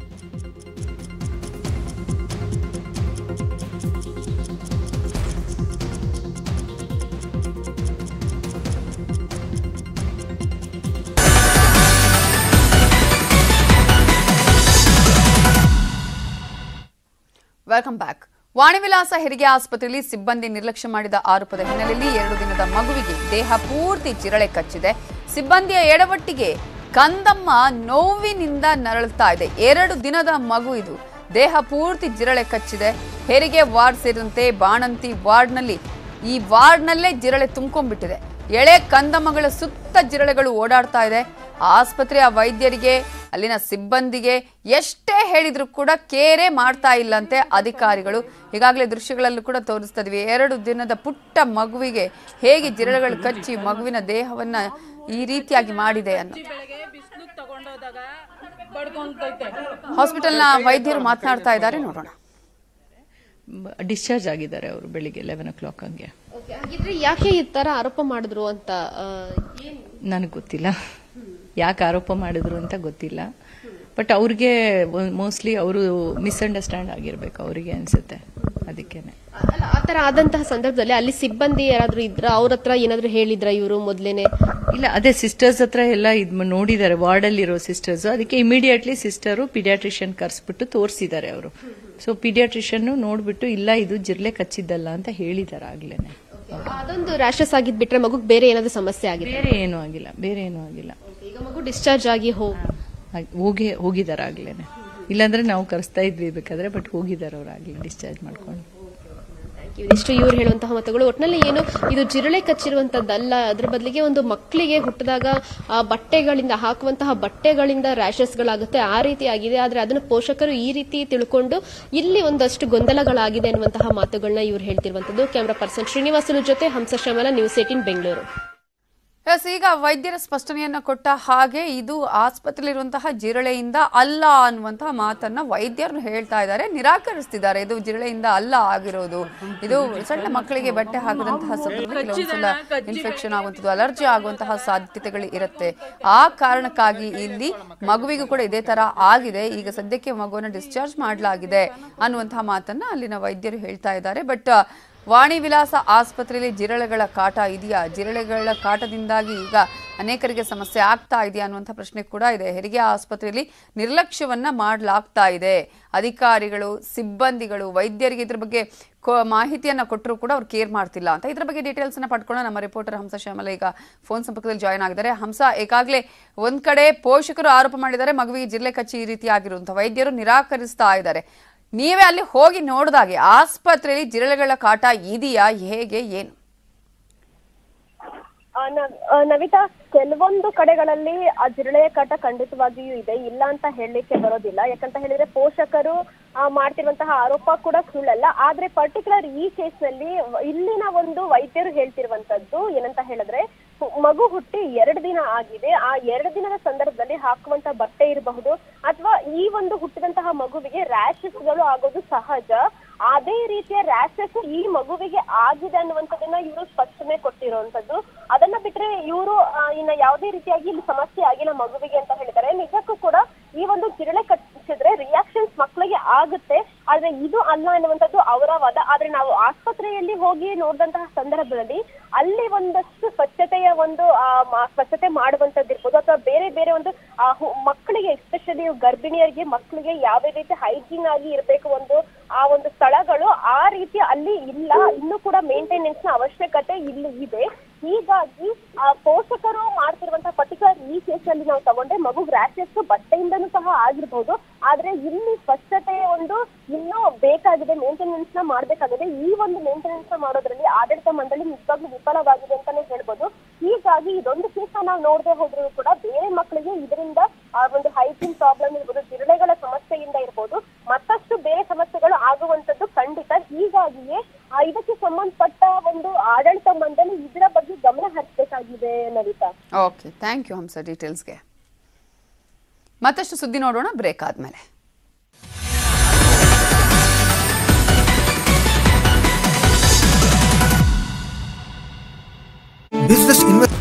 ವೆಲ್ಕಮ್ ಬ್ಯಾಕ್ ವಾಣಿವಿಲಾಸ ಹೆರಿಗೆ ಆಸ್ಪತ್ರೆಯಲ್ಲಿ ಸಿಬ್ಬಂದಿ ನಿರ್ಲಕ್ಷ್ಯ ಮಾಡಿದ ಆರೋಪದ ಹಿನ್ನೆಲೆಯಲ್ಲಿ ಎರಡು ದಿನದ ಮಗುವಿಗೆ ದೇಹ ಪೂರ್ತಿ ಚಿರಳೆ ಕಚ್ಚಿದೆ ಸಿಬ್ಬಂದಿಯ ಎಡವಟ್ಟಿಗೆ ಕಂದಮ್ಮ ನೋವಿನಿಂದ ನರಳುತ್ತಾ ಇದೆ ಎರಡು ದಿನದ ಮಗು ಇದು ದೇಹ ಪೂರ್ತಿ ಜಿರಳೆ ಕಚ್ಚಿದೆ ಹೆರಿಗೆ ವಾರ್ಡ್ ಸೇರಿದಂತೆ ಬಾಣಂತಿ ವಾರ್ಡ್ನಲ್ಲಿ ಈ ವಾರ್ಡ್ನಲ್ಲೇ ಜಿರಳೆ ತುಂಬ್ಕೊಂಡ್ಬಿಟ್ಟಿದೆ ಎಳೆ ಕಂದಮ್ಮಗಳ ಸುತ್ತ ಜಿರಳೆಗಳು ಓಡಾಡ್ತಾ ಇದೆ ಆಸ್ಪತ್ರೆಯ ವೈದ್ಯರಿಗೆ ಅಲ್ಲಿನ ಸಿಬ್ಬಂದಿಗೆ ಎಷ್ಟೇ ಹೇಳಿದ್ರು ಕೂಡ ಕೇರೆ ಮಾಡ್ತಾ ಇಲ್ಲಂತೆ ಅಧಿಕಾರಿಗಳು ಈಗಾಗಲೇ ದೃಶ್ಯಗಳಲ್ಲೂ ಕೂಡ ತೋರಿಸ್ತಾ ಇದೀವಿ ಎರಡು ದಿನದ ಪುಟ್ಟ ಮಗುವಿಗೆ ಹೇಗೆ ಜಿರಳೆಗಳು ಕಚ್ಚಿ ಮಗುವಿನ ದೇಹವನ್ನ ಈ ರೀತಿಯಾಗಿ ಮಾಡಿದೆ ಅನ್ನೋ ಹಾಸ್ಪಿಟಲ್ನ ವೈದ್ಯರು ಮಾತನಾಡ್ತಾ ಇದ್ದಾರೆ ನೋಡೋಣ ಡಿಸ್ಚಾರ್ಜ್ ಆಗಿದ್ದಾರೆ ಅವರು ಬೆಳಿಗ್ಗೆ ಲೆವೆನ್ ಓ ಕ್ಲಾಕ್ ಹಂಗೆ ಹಾಗಿದ್ರೆ ಯಾಕೆ ಈ ತರ ಆರೋಪ ಮಾಡಿದ್ರು ಅಂತ ಆ, ಏನ್ ನನಗೆ ಗೊತ್ತಿಲ್ಲ ಯಾಕೆ ಆರೋಪ ಮಾಡಿದ್ರು ಅಂತ ಗೊತ್ತಿಲ್ಲ ಬಟ್ ಅವ್ರಿಗೆ ಮೋಸ್ಟ್ಲಿ ಅವರು ಮಿಸ್ಅಂಡರ್ಸ್ಟ್ಯಾಂಡ್ ಆಗಿರ್ಬೇಕು ಅವರಿಗೆ ಅನ್ಸುತ್ತೆ ಅದಕ್ಕೇನೆ ಅಲ್ಲ ಆ ತರ ಆದಂತಹ ಸಂದರ್ಭದಲ್ಲಿ ಅಲ್ಲಿ ಸಿಬ್ಬಂದಿ ಯಾರಾದ್ರೂ ಇದ್ರ ಅವ್ರ ಹತ್ರ ಏನಾದ್ರು ಹೇಳಿದ್ರ ಇವರು ಮೊದ್ಲೇನೆ ಇಲ್ಲ ಅದೇ ಸಿಸ್ಟರ್ಸ್ ಹತ್ರ ಎಲ್ಲ ಇದ್ ಮ- ನೋಡಿದ್ದಾರೆ ವಾರ್ಡಲ್ಲಿ ಇರೋ ಸಿಸ್ಟರ್ಸ್ ಅದಕ್ಕೆ ಇಮಿಡಿಯೇಟ್ಲಿ ಸಿಸ್ಟರು ಪಿಡಿಯಾಟ್ರಿಷಿಯನ್ ಕರ್ಸ್ಬಿಟ್ಟು ತೋರಿಸಿದ್ದಾರೆ ಅವರು ಸೊ ಪಿಡಿಯಾಟ್ರಿಷಿಯನ್ ನೋಡ್ಬಿಟ್ಟು ಇಲ್ಲ ಇದು ಜಿರ್ಲೆ ಕಚ್ಚಿದ್ದಲ್ಲ ಅಂತ ಹೇಳಿದ್ದಾರೆ ಆಗ್ಲೇನೆ ಅದೊಂದು ರ್ಯಾಷಸ್ ಆಗಿದ್ ಬಿಟ್ರೆ ಮಗುಗ್ ಬೇರೆ ಏನಾದ್ರು ಸಮಸ್ಯೆ ಆಗಿದೆ ಬೇರೆ ಏನೂ ಆಗಿಲ್ಲ ಬೇರೆ ಏನೂ ಆಗಿಲ್ಲ ಈಗ ಮಗು ಡಿಸ್ಚಾರ್ಜ್ ಆಗಿ ಹೋಗಿ ಹಾಗ್- ಹೋಗಿ ಹೋಗಿದ್ದಾರೆ ಆಗ್ಲೇನೆ ಇಲ್ಲಾಂದ್ರೆ ನಾವು ಕರೆಸ್ತಾ ಇದ್ವಿ ಬೇಕಾದ್ರೆ ಬಟ್ ಹೋಗಿದ್ದಾರೆ ಅವ್ರು ಆಗ್ಲಿ ಡಿಸ್ಚಾರ್ಜ್ ಮಾಡ್ಕೊಂಡು ಇದಿಷ್ಟು ಇವ್ರು ಹೇಳುವಂತಹ ಮತಗಳು ಒಟ್ಟಿನಲ್ಲಿ ಏನು ಇದು ಜಿರಳೆ ಕಚ್ಚಿರುವಂತದ್ದಲ್ಲ ಅದ್ರ ಬದಲಿಗೆ ಒಂದು ಮಕ್ಕಳಿಗೆ ಹುಟ್ಟಿದಾಗ ಆ ಬಟ್ಟೆಗಳಿಂದ ಹಾಕುವಂತಹ ಬಟ್ಟೆಗಳಿಂದ ರ್ಯಾಷಸ್ ಗಳಾಗುತ್ತೆ ಆ ರೀತಿ ಆಗಿದೆ ಆದ್ರೆ ಅದನ್ನು ಪೋಷಕರು ಈ ರೀತಿ ತಿಳ್ಕೊಂಡು ಇಲ್ಲಿ ಒಂದಷ್ಟು ಗೊಂದಲಗಳಾಗಿದೆ ಅನ್ನುವಂತಹ ಮಾತುಗಳನ್ನ ಇವ್ರು ಹೇಳ್ತಿರುವಂತದ್ದು ಕ್ಯಾಮರಾ ಪರ್ಸನ್ ಶ್ರೀನಿವಾಸುಲು ಜೊತೆ ಹಂಸ ಶ್ಯಾಮಲ ನ್ಯೂಸ್ ಏಟಿನ್ ಬೆಂಗಳೂರು ಎಸ್ ಈಗ ವೈದ್ಯರ ಸ್ಪಷ್ಟನೆಯನ್ನ ಕೊಟ್ಟ ಹಾಗೆ ಇದು ಆಸ್ಪತ್ರೆಯಲ್ಲಿರುವಂತಹ ಜಿರಳೆಯಿಂದ ಅಲ್ಲ ಅನ್ನುವಂತಹ ಮಾತನ್ನ ವೈದ್ಯರು ಹೇಳ್ತಾ ಇದ್ದಾರೆ ನಿರಾಕರಿಸ್ತಿದ್ದಾರೆ ಇದು ಜಿರಳೆಯಿಂದ ಅಲ್ಲ ಆಗಿರೋದು ಇದು ಸಣ್ಣ ಮಕ್ಕಳಿಗೆ ಬಟ್ಟೆ ಹಾಕಿದಂತಹ ಸಂದರ್ಭದಲ್ಲಿ ಕೆಲವೊಂದ್ಸಲ ಇನ್ಫೆಕ್ಷನ್ ಆಗುವಂಥದ್ದು ಅಲರ್ಜಿ ಆಗುವಂತಹ ಸಾಧ್ಯತೆಗಳು ಇರುತ್ತೆ ಆ ಕಾರಣಕ್ಕಾಗಿ ಇಲ್ಲಿ ಮಗುವಿಗೂ ಕೂಡ ಇದೇ ತರ ಆಗಿದೆ ಈಗ ಸದ್ಯಕ್ಕೆ ಮಗುವನ್ನು ಡಿಸ್ಚಾರ್ಜ್ ಮಾಡಲಾಗಿದೆ ಅನ್ನುವಂತಹ ಮಾತನ್ನ ಅಲ್ಲಿನ ವೈದ್ಯರು ಹೇಳ್ತಾ ಇದ್ದಾರೆ ಬಟ್ ವಾಣಿ ವಿಲಾಸ ಆಸ್ಪತ್ರೆಯಲ್ಲಿ ಜಿರಳೆಗಳ ಕಾಟ ಇದೆಯಾ ಜಿರಳೆಗಳ ಕಾಟದಿಂದಾಗಿ ಈಗ ಅನೇಕರಿಗೆ ಸಮಸ್ಯೆ ಆಗ್ತಾ ಇದೆಯಾ ಅನ್ನುವಂಥ ಪ್ರಶ್ನೆ ಕೂಡ ಇದೆ ಹೆರಿಗೆ ಆಸ್ಪತ್ರೆಯಲ್ಲಿ ನಿರ್ಲಕ್ಷ್ಯವನ್ನ ಮಾಡಲಾಗ್ತಾ ಇದೆ ಅಧಿಕಾರಿಗಳು ಸಿಬ್ಬಂದಿಗಳು ವೈದ್ಯರಿಗೆ ಇದ್ರ ಬಗ್ಗೆ ಕೊ- ಮಾಹಿತಿಯನ್ನ ಕೊಟ್ಟರು ಕೂಡ ಅವ್ರು ಕೇರ್ ಮಾಡ್ತಿಲ್ಲ ಅಂತ ಇದ್ರ ಬಗ್ಗೆ ಡೀಟೇಲ್ಸ್ ಅನ್ನ ಪಡ್ಕೊಂಡು ನಮ್ಮ ರಿಪೋರ್ಟರ್ ಹಂಸ ಶ್ಯಾಮಲ ಈಗ ಫೋನ್ ಸಂಪರ್ಕದಲ್ಲಿ ಜಾಯ್ನ್ ಆಗಿದ್ದಾರೆ ಹಂಸ ಈಗಾಗಲೇ ಒಂದ್ ಕಡೆ ಪೋಷಕರು ಆರೋಪ ಮಾಡಿದ್ದಾರೆ ಮಗುವಿಗೆ ಜಿರಳೆ ಕಚ್ಚಿ ಈ ರೀತಿ ಆಗಿರುವಂತ ವೈದ್ಯರು ನಿರಾಕರಿಸ್ತಾ ಇದ್ದಾರೆ ನೀವೇ ಅಲ್ಲಿ ಹೋಗಿ ನೋಡಿದಾಗೆ ಆಸ್ಪತ್ರೆಯಲ್ಲಿ ಜಿರಳೆಗಳ ಕಾಟ ಇದೆಯಾ ಹೇಗೆ ಏನು ಆ, ನವ್- ಆ, ನವಿತಾ ಕೆಲವೊಂದು ಕಡೆಗಳಲ್ಲಿ ಆ ಜಿರಳೆಯ ಕಾಟ ಖಂಡಿತವಾಗಿಯೂ ಇದೆ ಇಲ್ಲ ಅಂತ ಹೇಳಲಿಕ್ಕೆ ಬರೋದಿಲ್ಲ ಯಾಕಂತ ಹೇಳಿದ್ರೆ ಪೋಷಕರು ಆ, ಮಾಡ್ತಿರುವಂತಹ ಆರೋಪ ಕೂಡ ಸುಳ್ಳಲ್ಲ ಆದ್ರೆ ಪರ್ಟಿಕ್ಯುಲರ್ ಈ ಕೇಸ್ ನಲ್ಲಿ ವ- ಇಲ್ಲಿನ ಒಂದು ವೈದ್ಯರು ಹೇಳ್ತಿರುವಂತದ್ದು ಏನಂತ ಹೇಳಿದ್ರೆ ಹು- ಮಗು ಹುಟ್ಟಿ ಎರಡು ದಿನ ಆಗಿದೆ ಆ ಎರಡು ದಿನದ ಸಂದರ್ಭದಲ್ಲಿ ಹಾಕುವಂತ ಬಟ್ಟೆ ಇರಬಹುದು ಅಥವಾ ಈ ಒಂದು ಹುಟ್ಟಿದಂತಹ ಮಗುವಿಗೆ ರ್ಯಾಷಸ್ ಗಳು ಆಗೋದು ಸಹಜ ಅದೇ ರೀತಿಯ ರ್ಯಾಷಸ್ ಈ ಮಗುವಿಗೆ ಆಗಿದೆ ಅನ್ನುವಂಥದ್ದನ್ನ ಇವರು ಸ್ಪಷ್ಟನೆ ಕೊಟ್ಟಿರುವಂತದ್ದು ಅದನ್ನ ಬಿಟ್ರೆ ಇವರು ಇನ್ನ ಯಾವುದೇ ರೀತಿಯಾಗಿ ಇಲ್ಲಿ ಸಮಸ್ಯೆ ಆಗಿಲ್ಲ ಮಗುವಿಗೆ ಅಂತ ಹೇಳಿದ್ದಾರೆ ನಿಜಕ್ಕೂ ಕೂಡ ಈ ಒಂದು ಜಿರಳೆ ಕಚ್ಚಿದ್ರೆ ರಿಯಾಕ್ಷನ್ಸ್ ಮಕ್ಕಳಿಗೆ ಆಗುತ್ತೆ ಆದ್ರೆ ಇದು ಅಲ್ಲ ಅನ್ನುವಂಥದ್ದು ಅವರ ವಾದ ಆದ್ರೆ ನಾವು ಆಸ್ಪತ್ರೆಯಲ್ಲಿ ಹೋಗಿ ನೋಡಿದಂತಹ ಸಂದರ್ಭದಲ್ಲಿ ಅಲ್ಲಿ ಒಂದಷ್ಟು ಸ್ವಚ್ಛತೆಯ ಒಂದು ಆ, ಮ- ಸ್ವಚ್ಛತೆ ಮಾಡುವಂತದ್ದಿರ್ಬೋದು ಅಥವಾ ಬೇರೆ ಬೇರೆ ಒಂದು ಆ, ಹು- ಮಕ್ಕಳಿಗೆ ಎಸ್ಪೆಷಲಿ ಗರ್ಭಿಣಿಯರಿಗೆ ಮಕ್ಕಳಿಗೆ ಯಾವ ರೀತಿ ಹೈಜೀನ್ ಆಗಿ ಇರಬೇಕು ಒಂದು ಆ ಒಂದು ಸ್ಥಳಗಳು ಆ ರೀತಿ ಅಲ್ಲಿ ಇಲ್ಲ ಇನ್ನು ಕೂಡ ಮೇಂಟೆನೆನ್ಸ್ ನ ಅವಶ್ಯಕತೆ ಇಲ್ಲಿ ಇದೆ ಹೀಗಾಗಿ ಆ ಪೋಷಕರು ಮಾಡ್ತಿರುವಂತಹ ಪರ್ಟಿಕ್ಯುಲರ್ ಈ ಕೇಸ್ ಅಲ್ಲಿ ನಾವು ತಗೊಂಡ್ರೆ ಮಗು ರ್ಯಾಶಸ್ ಬಟ್ಟೆಯಿಂದನೂ ಸಹ ಆಗಿರ್ಬೋದು ಆದ್ರೆ ಇಲ್ಲಿ ಸ್ವಚ್ಛತೆ ಒಂದು ಇನ್ನೂ ಬೇಕಾಗಿದೆ ಮೇಂಟೆನೆನ್ಸ್ ನ ಮಾಡ್ಬೇಕಾಗಿದೆ ಈ ಒಂದು ಮೇಂಟೆನೆನ್ಸ್ ನ ಮಾಡೋದ್ರಲ್ಲಿ ಆಡಳಿತ ಮಂಡಳಿ ನಿಜವಾಗ್ಲೂ ವಿಫಲವಾಗಿದೆ ಅಂತಾನೆ ಹೇಳ್ಬೋದು ಹೀಗಾಗಿ ಇದೊಂದು ಕೇಸ್ ನಾವು ನೋಡದೆ ಹೋದ್ರು ಕೂಡ ಬೇರೆ ಮಕ್ಕಳಿಗೆ ಇದರಿಂದ ಆ ಒಂದು ಹೈಜೀನ್ ಪ್ರಾಬ್ಲಮ್ ಇರ್ಬೋದು ಜಿರಳೆಗಳ ಸಮಸ್ಯೆಯಿಂದ ಇರ್ಬೋದು ಮತ್ತಷ್ಟು ಬೇರೆ ಸಮಸ್ಯೆಗಳು ಆಗುವಂತದ್ದು ಖಂಡಿತ ಹೀಗಾಗಿಯೇ ಆ ಇದಕ್ಕೆ ಸಂಬಂಧಪಟ್ಟ ಒಂದು ಆಡಳಿತ ಮಂಡಳಿ ಇದರ ಬಗ್ಗೆ ಗಮನ ಹರಿಸಬೇಕಾಗಿದೆ Navita okay thank you Hamsa ಡೀಟೇಲ್ಸ್ಗೆ ಮತ್ತಷ್ಟು ಸುದ್ದಿ ನೋಡೋಣ ಬ್ರೇಕ್ ಆದ್ಮೇಲೆ ಬಿಸ್ನೆಸ್ ಇನ್ವೆಸ್ಟ್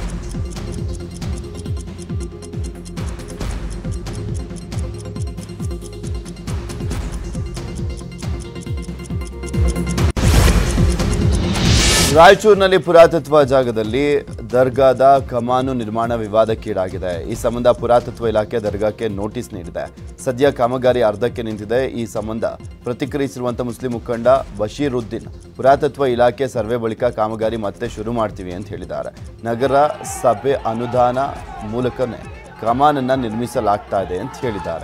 ರಾಯಚೂರಿನಲ್ಲಿ ಪುರಾತತ್ವ ಜಾಗದಲ್ಲಿ ದರ್ಗಾದ ಕಮಾನು ನಿರ್ಮಾಣ ವಿವಾದಕ್ಕೀಡಾಗಿದೆ ಈ ಸಂಬಂಧ ಪುರಾತತ್ವ ಇಲಾಖೆ ದರ್ಗಾಕ್ಕೆ ನೋಟಿಸ್ ನೀಡಿದೆ ಸದ್ಯ ಕಾಮಗಾರಿ ಅರ್ಧಕ್ಕೆ ನಿಂತಿದೆ ಈ ಸಂಬಂಧ ಪ್ರತಿಕ್ರಿಯಿಸಿರುವಂಥ ಮುಸ್ಲಿಂ ಮುಖಂಡ ಬಶೀರುದ್ದೀನ್ ಪುರಾತತ್ವ ಇಲಾಖೆ ಸರ್ವೆ ಬಳಿಕ ಕಾಮಗಾರಿ ಮತ್ತೆ ಶುರು ಮಾಡ್ತೀವಿ ಅಂತ ಹೇಳಿದ್ದಾರೆ ನಗರ ಸಭೆ ಅನುದಾನ ಮೂಲಕನೇ ಕಮಾನನ್ನ ನಿರ್ಮಿಸಲಾಗ್ತಾ ಇದೆ ಅಂತ ಹೇಳಿದ್ದಾರೆ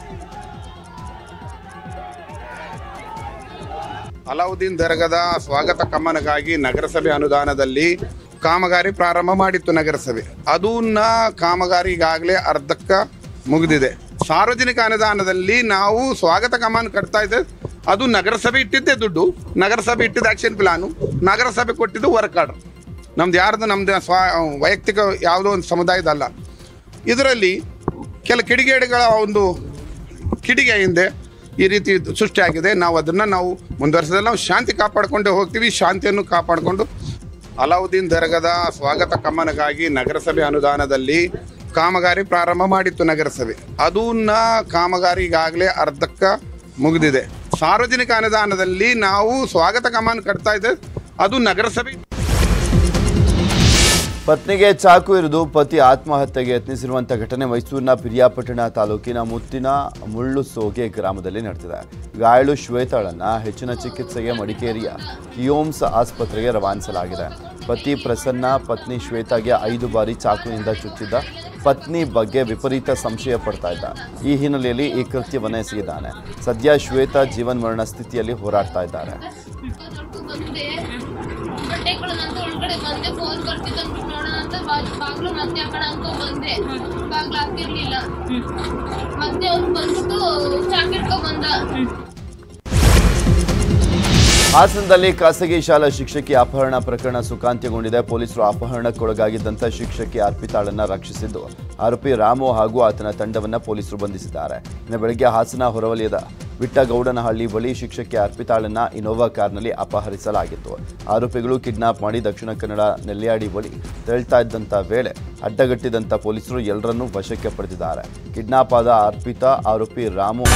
ಅಲಾವುದ್ದೀನ್ ದರ್ಗದ ಸ್ವಾಗತ ಕಮ್ಮನಗಾಗಿ ನಗರಸಭೆ ಅನುದಾನದಲ್ಲಿ ಕಾಮಗಾರಿ ಪ್ರಾರಂಭ ಮಾಡಿತ್ತು ನಗರಸಭೆ ಅದನ್ನ ಕಾಮಗಾರಿ ಈಗಾಗಲೇ ಅರ್ಧಕ್ಕ ಮುಗಿದಿದೆ ಸಾರ್ವಜನಿಕ ಅನುದಾನದಲ್ಲಿ ನಾವು ಸ್ವಾಗತ ಕಮಾನ್ ಕಟ್ತಾ ಇದ್ದೆ ಅದು ನಗರಸಭೆ ಇಟ್ಟಿದ್ದೆ ದುಡ್ಡು ನಗರಸಭೆ ಇಟ್ಟಿದ್ದ ಆಕ್ಷನ್ ಪ್ಲಾನು ನಗರಸಭೆ ಕೊಟ್ಟಿದ್ದು ವರ್ಕ್ ಆರ್ಡರ್ ನಮ್ದು ಯಾರ್ದು ನಮ್ದು ಸ್ವ ವೈಯಕ್ತಿಕ ಯಾವುದೋ ಒಂದು ಸಮುದಾಯದಲ್ಲ ಇದರಲ್ಲಿ ಕೆಲ ಕಿಡಿಗೇಡಿಗಳ ಒಂದು ಕಿಡಿಗೆ ಹಿಂದೆ ಈ ರೀತಿ ಸೃಷ್ಟಿಯಾಗಿದೆ ನಾವು ಅದನ್ನು ನಾವು ಮುಂದುವರಿಸಿದಲ್ಲಿ ನಾವು ಶಾಂತಿ ಕಾಪಾಡಿಕೊಂಡೇ ಹೋಗ್ತೀವಿ ಶಾಂತಿಯನ್ನು ಕಾಪಾಡಿಕೊಂಡು ಅಲಾವುದ್ದೀನ್ ದರ್ಗದ ಸ್ವಾಗತ ಕಮ್ಮನಗಾಗಿ ನಗರಸಭೆ ಅನುದಾನದಲ್ಲಿ ಕಾಮಗಾರಿ ಪ್ರಾರಂಭ ಮಾಡಿತ್ತು ನಗರಸಭೆ ಅದನ್ನ ಕಾಮಗಾರಿ ಈಗಾಗಲೇ ಅರ್ಧಕ್ಕ ಮುಗಿದಿದೆ ಸಾರ್ವಜನಿಕ ಅನುದಾನದಲ್ಲಿ ನಾವು ಸ್ವಾಗತ ಕಮಾನ್ ಕಟ್ತಾ ಇದ್ದೆ ಅದು ನಗರಸಭೆ ಪತ್ನಿಗೆ ಚಾಕು ಇರಿದು ಪತಿ ಆತ್ಮಹತ್ಯೆಗೆ ಯತ್ನಿಸಿರುವಂಥ ಘಟನೆ ಮೈಸೂರಿನ ಪಿರಿಯಾಪಟ್ಟಣ ತಾಲೂಕಿನ ಮುತ್ತಿನ ಮುಳ್ಳು ಸೋಗೆ ಗ್ರಾಮದಲ್ಲಿ ನಡೆದಿದೆ ಗಾಯಾಳು ಶ್ವೇತಾಳನ್ನ ಹೆಚ್ಚಿನ ಚಿಕಿತ್ಸೆಗೆ ಮಡಿಕೇರಿಯ ಕಿಯೋಮ್ಸ್ ಆಸ್ಪತ್ರೆಗೆ ರವಾನಿಸಲಾಗಿದೆ ಪತಿ ಪ್ರಸನ್ನ ಪತ್ನಿ ಶ್ವೇತಾಗೆ ಐದು ಬಾರಿ ಚಾಕುವಿನಿಂದ ಚುಚ್ಚಿದ್ದ ಪತ್ನಿ ಬಗ್ಗೆ ವಿಪರೀತ ಸಂಶಯ ಪಡ್ತಾ ಇದ್ದ ಈ ಹಿನ್ನೆಲೆಯಲ್ಲಿ ಈ ಕೃತ್ಯವನ್ನು ಎಸಗಿದ್ದಾನೆ ಸದ್ಯ ಶ್ವೇತಾ ಜೀವನ್ ಮರಣ ಸ್ಥಿತಿಯಲ್ಲಿ ಹೋರಾಡ್ತಾ ಇದ್ದಾರೆ ಬಟ್ಟೆಗಳನ್ನಂತ ಒಳಗಡೆ ಬಂದೆ ಫೋನ್ ಬರ್ತಿದ್ದಂತ ನೋಡೋಣ ಅಂತ ಬಾಗ್ಲು ಮತ್ತೆ ಆ ಕಡೆ ಅನ್ಕೊಂಡ್ ಬಂದೆ ಬಾಗ್ಲು ಹಾಕಿರ್ಲಿಲ್ಲ ಮತ್ತೆ ಅವ್ನು ಬಂದ್ಬಿಟ್ಟು ಚಾಕಿಡ್ಕೊ ಬಂದ ಹಾಸನದಲ್ಲಿ ಖಾಸಗಿ ಶಾಲಾ ಶಿಕ್ಷಕಿ ಅಪಹರಣ ಪ್ರಕರಣ ಸುಖಾಂತ್ಯಗೊಂಡಿದೆ ಪೊಲೀಸರು ಅಪಹರಣಕ್ಕೊಳಗಾಗಿದ್ದಂಥ ಶಿಕ್ಷಕಿ ಅರ್ಪಿತಾಳನ್ನ ರಕ್ಷಿಸಿದ್ದು ಆರೋಪಿ ರಾಮು ಹಾಗೂ ಆತನ ತಂಡವನ್ನ ಪೊಲೀಸರು ಬಂಧಿಸಿದ್ದಾರೆ ಇನ್ನು ಬೆಳಗ್ಗೆ ಹಾಸನ ಹೊರವಲಯದ ವಿಟ್ಟಗೌಡನಹಳ್ಳಿ ಬಳಿ ಶಿಕ್ಷಕಿ ಅರ್ಪಿತಾಳನ್ನ ಇನೋವಾ ಕಾರ್ನಲ್ಲಿ ಅಪಹರಿಸಲಾಗಿತ್ತು ಆರೋಪಿಗಳು ಕಿಡ್ನಾಪ್ ಮಾಡಿ ದಕ್ಷಿಣ ಕನ್ನಡ ನೆಲ್ಯಾಡಿ ಬಳಿ ತೆರಳ್ತಾ ಇದ್ದಂಥ ವೇಳೆ ಅಡ್ಡಗಟ್ಟಿದಂಥ ಪೊಲೀಸರು ಎಲ್ಲರನ್ನೂ ವಶಕ್ಕೆ ಪಡೆದಿದ್ದಾರೆ ಕಿಡ್ನಾಪ್ ಆದ ಅರ್ಪಿತಾ ಆರೋಪಿ ರಾಮು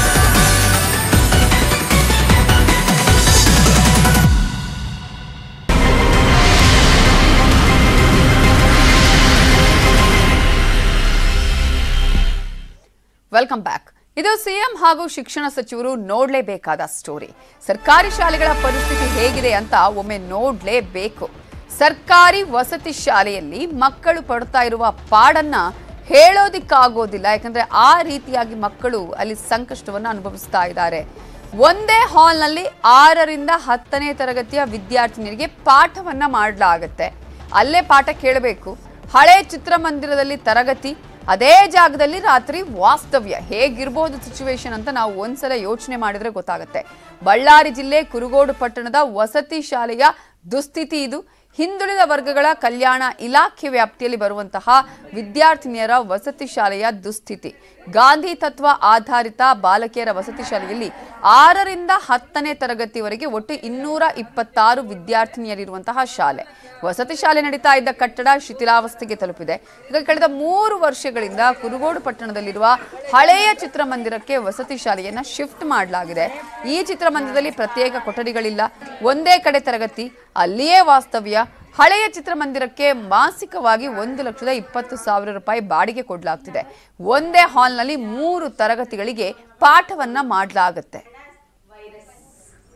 ವೆಲ್ಕಮ್ ಬ್ಯಾಕ್ ಇದು ಸಿಎಂ ಹಾಗೂ ಶಿಕ್ಷಣ ಸಚಿವರು ನೋಡ್ಲೇಬೇಕಾದ ಸ್ಟೋರಿ ಸರ್ಕಾರಿ ಶಾಲೆಗಳ ಪರಿಸ್ಥಿತಿ ಹೇಗಿದೆ ಅಂತ ಒಮ್ಮೆ ನೋಡ್ಲೇಬೇಕು ಸರ್ಕಾರಿ ವಸತಿ ಶಾಲೆಯಲ್ಲಿ ಮಕ್ಕಳು ಪಡ್ತಾ ಇರುವ ಪಾಡನ್ನ ಹೇಳೋದಿಕ್ಕಾಗೋದಿಲ್ಲ ಯಾಕಂದ್ರೆ ಆ ರೀತಿಯಾಗಿ ಮಕ್ಕಳು ಅಲ್ಲಿ ಸಂಕಷ್ಟವನ್ನು ಅನುಭವಿಸ್ತಾ ಇದ್ದಾರೆ ಒಂದೇ ಹಾಲ್ನಲ್ಲಿ ಆರರಿಂದ ಹತ್ತನೇ ತರಗತಿಯ ವಿದ್ಯಾರ್ಥಿನಿಯರಿಗೆ ಪಾಠವನ್ನ ಮಾಡಲಾಗತ್ತೆ ಅಲ್ಲೇ ಪಾಠ ಕೇಳಬೇಕು ಹಳೆ ಚಿತ್ರಮಂದಿರದಲ್ಲಿ ತರಗತಿ ಅದೇ ಜಾಗದಲ್ಲಿ ರಾತ್ರಿ ವಾಸ್ತವ್ಯ ಹೇಗಿರ್ಬೋದು ಸಿಚುವೇಶನ್ ಅಂತ ನಾವು ಒಂದ್ಸಲ ಯೋಚನೆ ಮಾಡಿದ್ರೆ ಗೊತ್ತಾಗುತ್ತೆ ಬಳ್ಳಾರಿ ಜಿಲ್ಲೆ ಕುರುಗೋಡು ಪಟ್ಟಣದ ವಸತಿ ಶಾಲೆಯ ದುಸ್ಥಿತಿ ಇದು ಹಿಂದುಳಿದ ವರ್ಗಗಳ ಕಲ್ಯಾಣ ಇಲಾಖೆ ವ್ಯಾಪ್ತಿಯಲ್ಲಿ ಬರುವಂತಹ ವಿದ್ಯಾರ್ಥಿನಿಯರ ವಸತಿ ಶಾಲೆಯ ದುಸ್ಥಿತಿ ಗಾಂಧಿ ತತ್ವ ಆಧಾರಿತ ಬಾಲಕಿಯರ ವಸತಿ ಶಾಲೆಯಲ್ಲಿ ಆರರಿಂದ ಹತ್ತನೇ ತರಗತಿವರೆಗೆ ಒಟ್ಟು ಇನ್ನೂರ ಇಪ್ಪತ್ತಾರು ವಿದ್ಯಾರ್ಥಿನಿಯರಿರುವಂತಹ ಶಾಲೆ ವಸತಿ ಶಾಲೆ ನಡೀತಾ ಇದ್ದ ಕಟ್ಟಡ ಶಿಥಿಲಾವಸ್ಥೆಗೆ ತಲುಪಿದೆ ಈಗ ಕಳೆದ ಮೂರು ವರ್ಷಗಳಿಂದ ಕುರುಗೋಡು ಪಟ್ಟಣದಲ್ಲಿರುವ ಹಳೆಯ ಚಿತ್ರಮಂದಿರಕ್ಕೆ ವಸತಿ ಶಾಲೆಯನ್ನ ಶಿಫ್ಟ್ ಮಾಡಲಾಗಿದೆ ಈ ಚಿತ್ರಮಂದಿರದಲ್ಲಿ ಪ್ರತ್ಯೇಕ ಕೊಠಡಿಗಳಿಲ್ಲ ಒಂದೇ ಕಡೆ ತರಗತಿ ಅಲ್ಲಿಯೇ ವಾಸ್ತವ್ಯ ಹಳೆಯ ಚಿತ್ರಮಂದಿರಕ್ಕೆ ಮಾಸಿಕವಾಗಿ ಒಂದು ಲಕ್ಷದ ಇಪ್ಪತ್ತು ಸಾವಿರ ರೂಪಾಯಿ ಬಾಡಿಗೆ ಕೊಡಲಾಗ್ತಿದೆ ಒಂದೇ ಹಾಲ್ನಲ್ಲಿ ಮೂರು ತರಗತಿಗಳಿಗೆ ಪಾಠವನ್ನ ಮಾಡಲಾಗುತ್ತೆ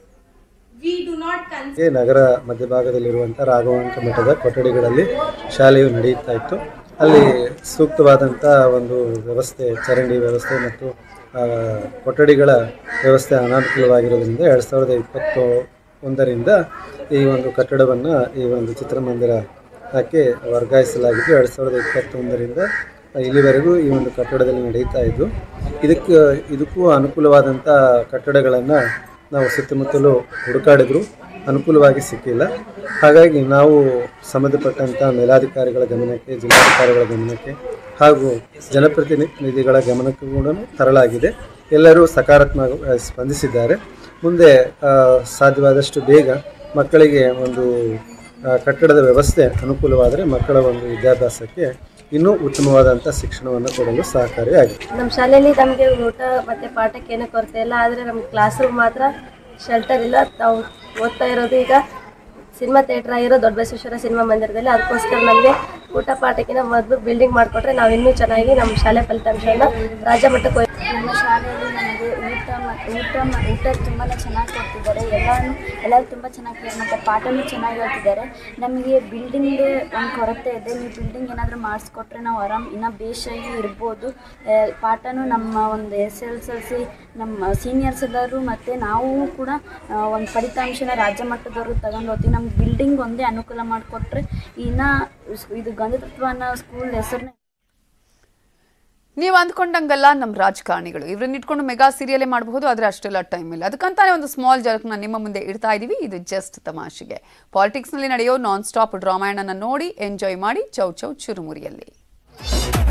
ಈ ನಗರ ಮಧ್ಯಭಾಗದಲ್ಲಿರುವಂಥ ರಾಘವಾಂಕ ಮಠದ ಕೊಠಡಿಗಳಲ್ಲಿ ಶಾಲೆಯು ನಡೆಯುತ್ತಾ ಇತ್ತು ಅಲ್ಲಿ ಸೂಕ್ತವಾದಂಥ ಒಂದು ವ್ಯವಸ್ಥೆ ಚರಂಡಿ ವ್ಯವಸ್ಥೆ ಮತ್ತು ಆ, ಕೊಠಡಿಗಳ ವ್ಯವಸ್ಥೆ ಅನಾನುಕೂಲವಾಗಿರೋದ್ರಿಂದ ಎರಡು ಸಾವಿರದ ಇಪ್ಪತ್ತು ಒಂದರಿಂದ ಈ ಒಂದು ಕಟ್ಟಡವನ್ನು ಈ ಒಂದು ಚಿತ್ರಮಂದಿರಕ್ಕೆ ವರ್ಗಾಯಿಸಲಾಗಿದ್ದು ಎರಡು ಸಾವಿರದ ಇಪ್ಪತ್ತೊಂದರಿಂದ ಇಲ್ಲಿವರೆಗೂ ಈ ಒಂದು ಕಟ್ಟಡದಲ್ಲಿ ನಡೀತಾ ಇದ್ದು ಇದಕ್ಕೆ ಇದಕ್ಕೂ ಅನುಕೂಲವಾದಂಥ ಕಟ್ಟಡಗಳನ್ನು ನಾವು ಸುತ್ತಮುತ್ತಲು ಹುಡುಕಾಡಿದ್ರು ಅನುಕೂಲವಾಗಿ ಸಿಕ್ಕಿಲ್ಲ ಹಾಗಾಗಿ ನಾವು ಸಂಬಂಧಪಟ್ಟಂಥ ಮೇಲಾಧಿಕಾರಿಗಳ ಗಮನಕ್ಕೆ ಜಿಲ್ಲಾಧಿಕಾರಿಗಳ ಗಮನಕ್ಕೆ ಹಾಗೂ ಜನಪ್ರತಿನಿಧಿಗಳ ಗಮನಕ್ಕೂ ಕೂಡ ತರಲಾಗಿದೆ ಎಲ್ಲರೂ ಸಕಾರಾತ್ಮಕ ಸ್ಪಂದಿಸಿದ್ದಾರೆ ಮುಂದೆ ಆ, ಸಾಧ್ಯವಾದಷ್ಟು ಬೇಗ ಮಕ್ಕಳಿಗೆ ಒಂದು ಆ, ಕಟ್ಟಡದ ವ್ಯವಸ್ಥೆ ಅನುಕೂಲವಾದರೆ ಮಕ್ಕಳ ಒಂದು ವಿದ್ಯಾಭ್ಯಾಸಕ್ಕೆ ಇನ್ನೂ ಉತ್ತಮವಾದಂಥ ಶಿಕ್ಷಣವನ್ನು ಕೊಡಲು ಸಹಕಾರಿಯಾಗಿದೆ ನಮ್ಮ ಶಾಲೆಯಲ್ಲಿ ನಮಗೆ ಊಟ ಮತ್ತು ಪಾಠಕ್ಕೆ ಏನೂ ಕೊರತೆ ಇಲ್ಲ ಆದರೆ ನಮ್ಗೆ ಕ್ಲಾಸ್ ರೂಮ್ ಮಾತ್ರ ಶೆಲ್ಟರ್ ಇಲ್ಲ ನಾವು ಓದ್ತಾ ಇರೋದು ಈಗ ಸಿನಿಮಾ ಥಿಯೇಟ್ರ್ ಆಗಿರೋ ದೊಡ್ಡ ಬಸವೇಶ್ವರ ಸಿನಿಮಾ ಮಂದಿರದಲ್ಲಿ ಅದಕ್ಕೋಸ್ಕರ ನಮಗೆ ಊಟ ಪಾಠಕ್ಕಿಂತ ಮೊದಲು ಬಿಲ್ಡಿಂಗ್ ಮಾಡಿಕೊಟ್ರೆ ನಾವು ಇನ್ನೂ ಚೆನ್ನಾಗಿ ನಮ್ಮ ಶಾಲೆ ಫಲಿತಾಂಶವನ್ನು ರಾಜ್ಯ ಮಟ್ಟಕ್ಕೆ ಒಯ್- ನಮ್ಮ ಶಾಲೆಯಲ್ಲಿ ನಮಗೆ ಊಟ ಮ- ಊಟ ಮ- ಊಟ ತುಂಬಾ ಚೆನ್ನಾಗಿ ಕೊಡ್ತಿದ್ದಾರೆ ಎಲ್ಲನೂ ಎಲ್ಲರೂ ತುಂಬ ಚೆನ್ನಾಗಿ ಮತ್ತು ಪಾಠನೂ ಚೆನ್ನಾಗಿ ಹೇಳ್ತಿದ್ದಾರೆ ನಮಗೆ ಬಿಲ್ಡಿಂಗ್ ಒಂದು ಕೊರತೆ ಇದೆ ನೀವು ಬಿಲ್ಡಿಂಗ್ ಏನಾದರೂ ಮಾಡಿಸ್ಕೊಟ್ರೆ ನಾವು ಆರಾಮ್ ಇನ್ನೂ ಬೇಷಾಗಿ ಇರ್ಬೋದು ಆ, ಪಾಠನೂ ನಮ್ಮ ಒಂದು ಎಸ್ ಎಲ್ ಎಲ್ ಸಿ ನಮ್ಮ ಸೀನಿಯರ್ಸ್ ಎಲ್ಲರೂ ಮತ್ತು ನಾವು ಕೂಡ ಆ, ಒಂದು ಫಲಿತಾಂಶನ ರಾಜ್ಯ ಮಟ್ಟದವರು ತಗೊಂಡು ಹೋಗ್ತೀವಿ ನಮ್ಗೆ ಬಿಲ್ಡಿಂಗ್ ಒಂದೇ ಅನುಕೂಲ ಮಾಡಿಕೊಟ್ರೆ ಇನ್ನು ಇದು ಗಂಧತತ್ವ ಅನ್ನೋ ಸ್ಕೂಲ್ ಹೆಸರನ್ನ ನೀವು ಅಂದ್ಕೊಂಡಂಗಲ್ಲ ನಮ್ಮ ರಾಜಕಾರಣಿಗಳು ಇವ್ರನ್ನ ಇಟ್ಕೊಂಡು ಮೆಗಾ ಸೀರಿಯಲೇ ಮಾಡಬಹುದು ಆದರೆ ಅಷ್ಟೆಲ್ಲ ಟೈಮ್ ಇಲ್ಲ ಅದಕ್ಕಂತಾನೆ ಒಂದು ಸ್ಮಾಲ್ ಜರ್ಕ್ನ ನಿಮ್ಮ ಮುಂದೆ ಇಡ್ತಾ ಇದೀವಿ ಇದು ಜಸ್ಟ್ ತಮಾಷೆಗೆ ಪಾಲಿಟಿಕ್ಸ್ನಲ್ಲಿ ನಡೆಯೋ ನಾನ್ ಸ್ಟಾಪ್ ಡ್ರಾಮಾಯಣನ ನೋಡಿ ಎಂಜಾಯ್ ಮಾಡಿ ಚೌ ಚೌ ಚುರುಮುರಿಯಲ್ಲಿ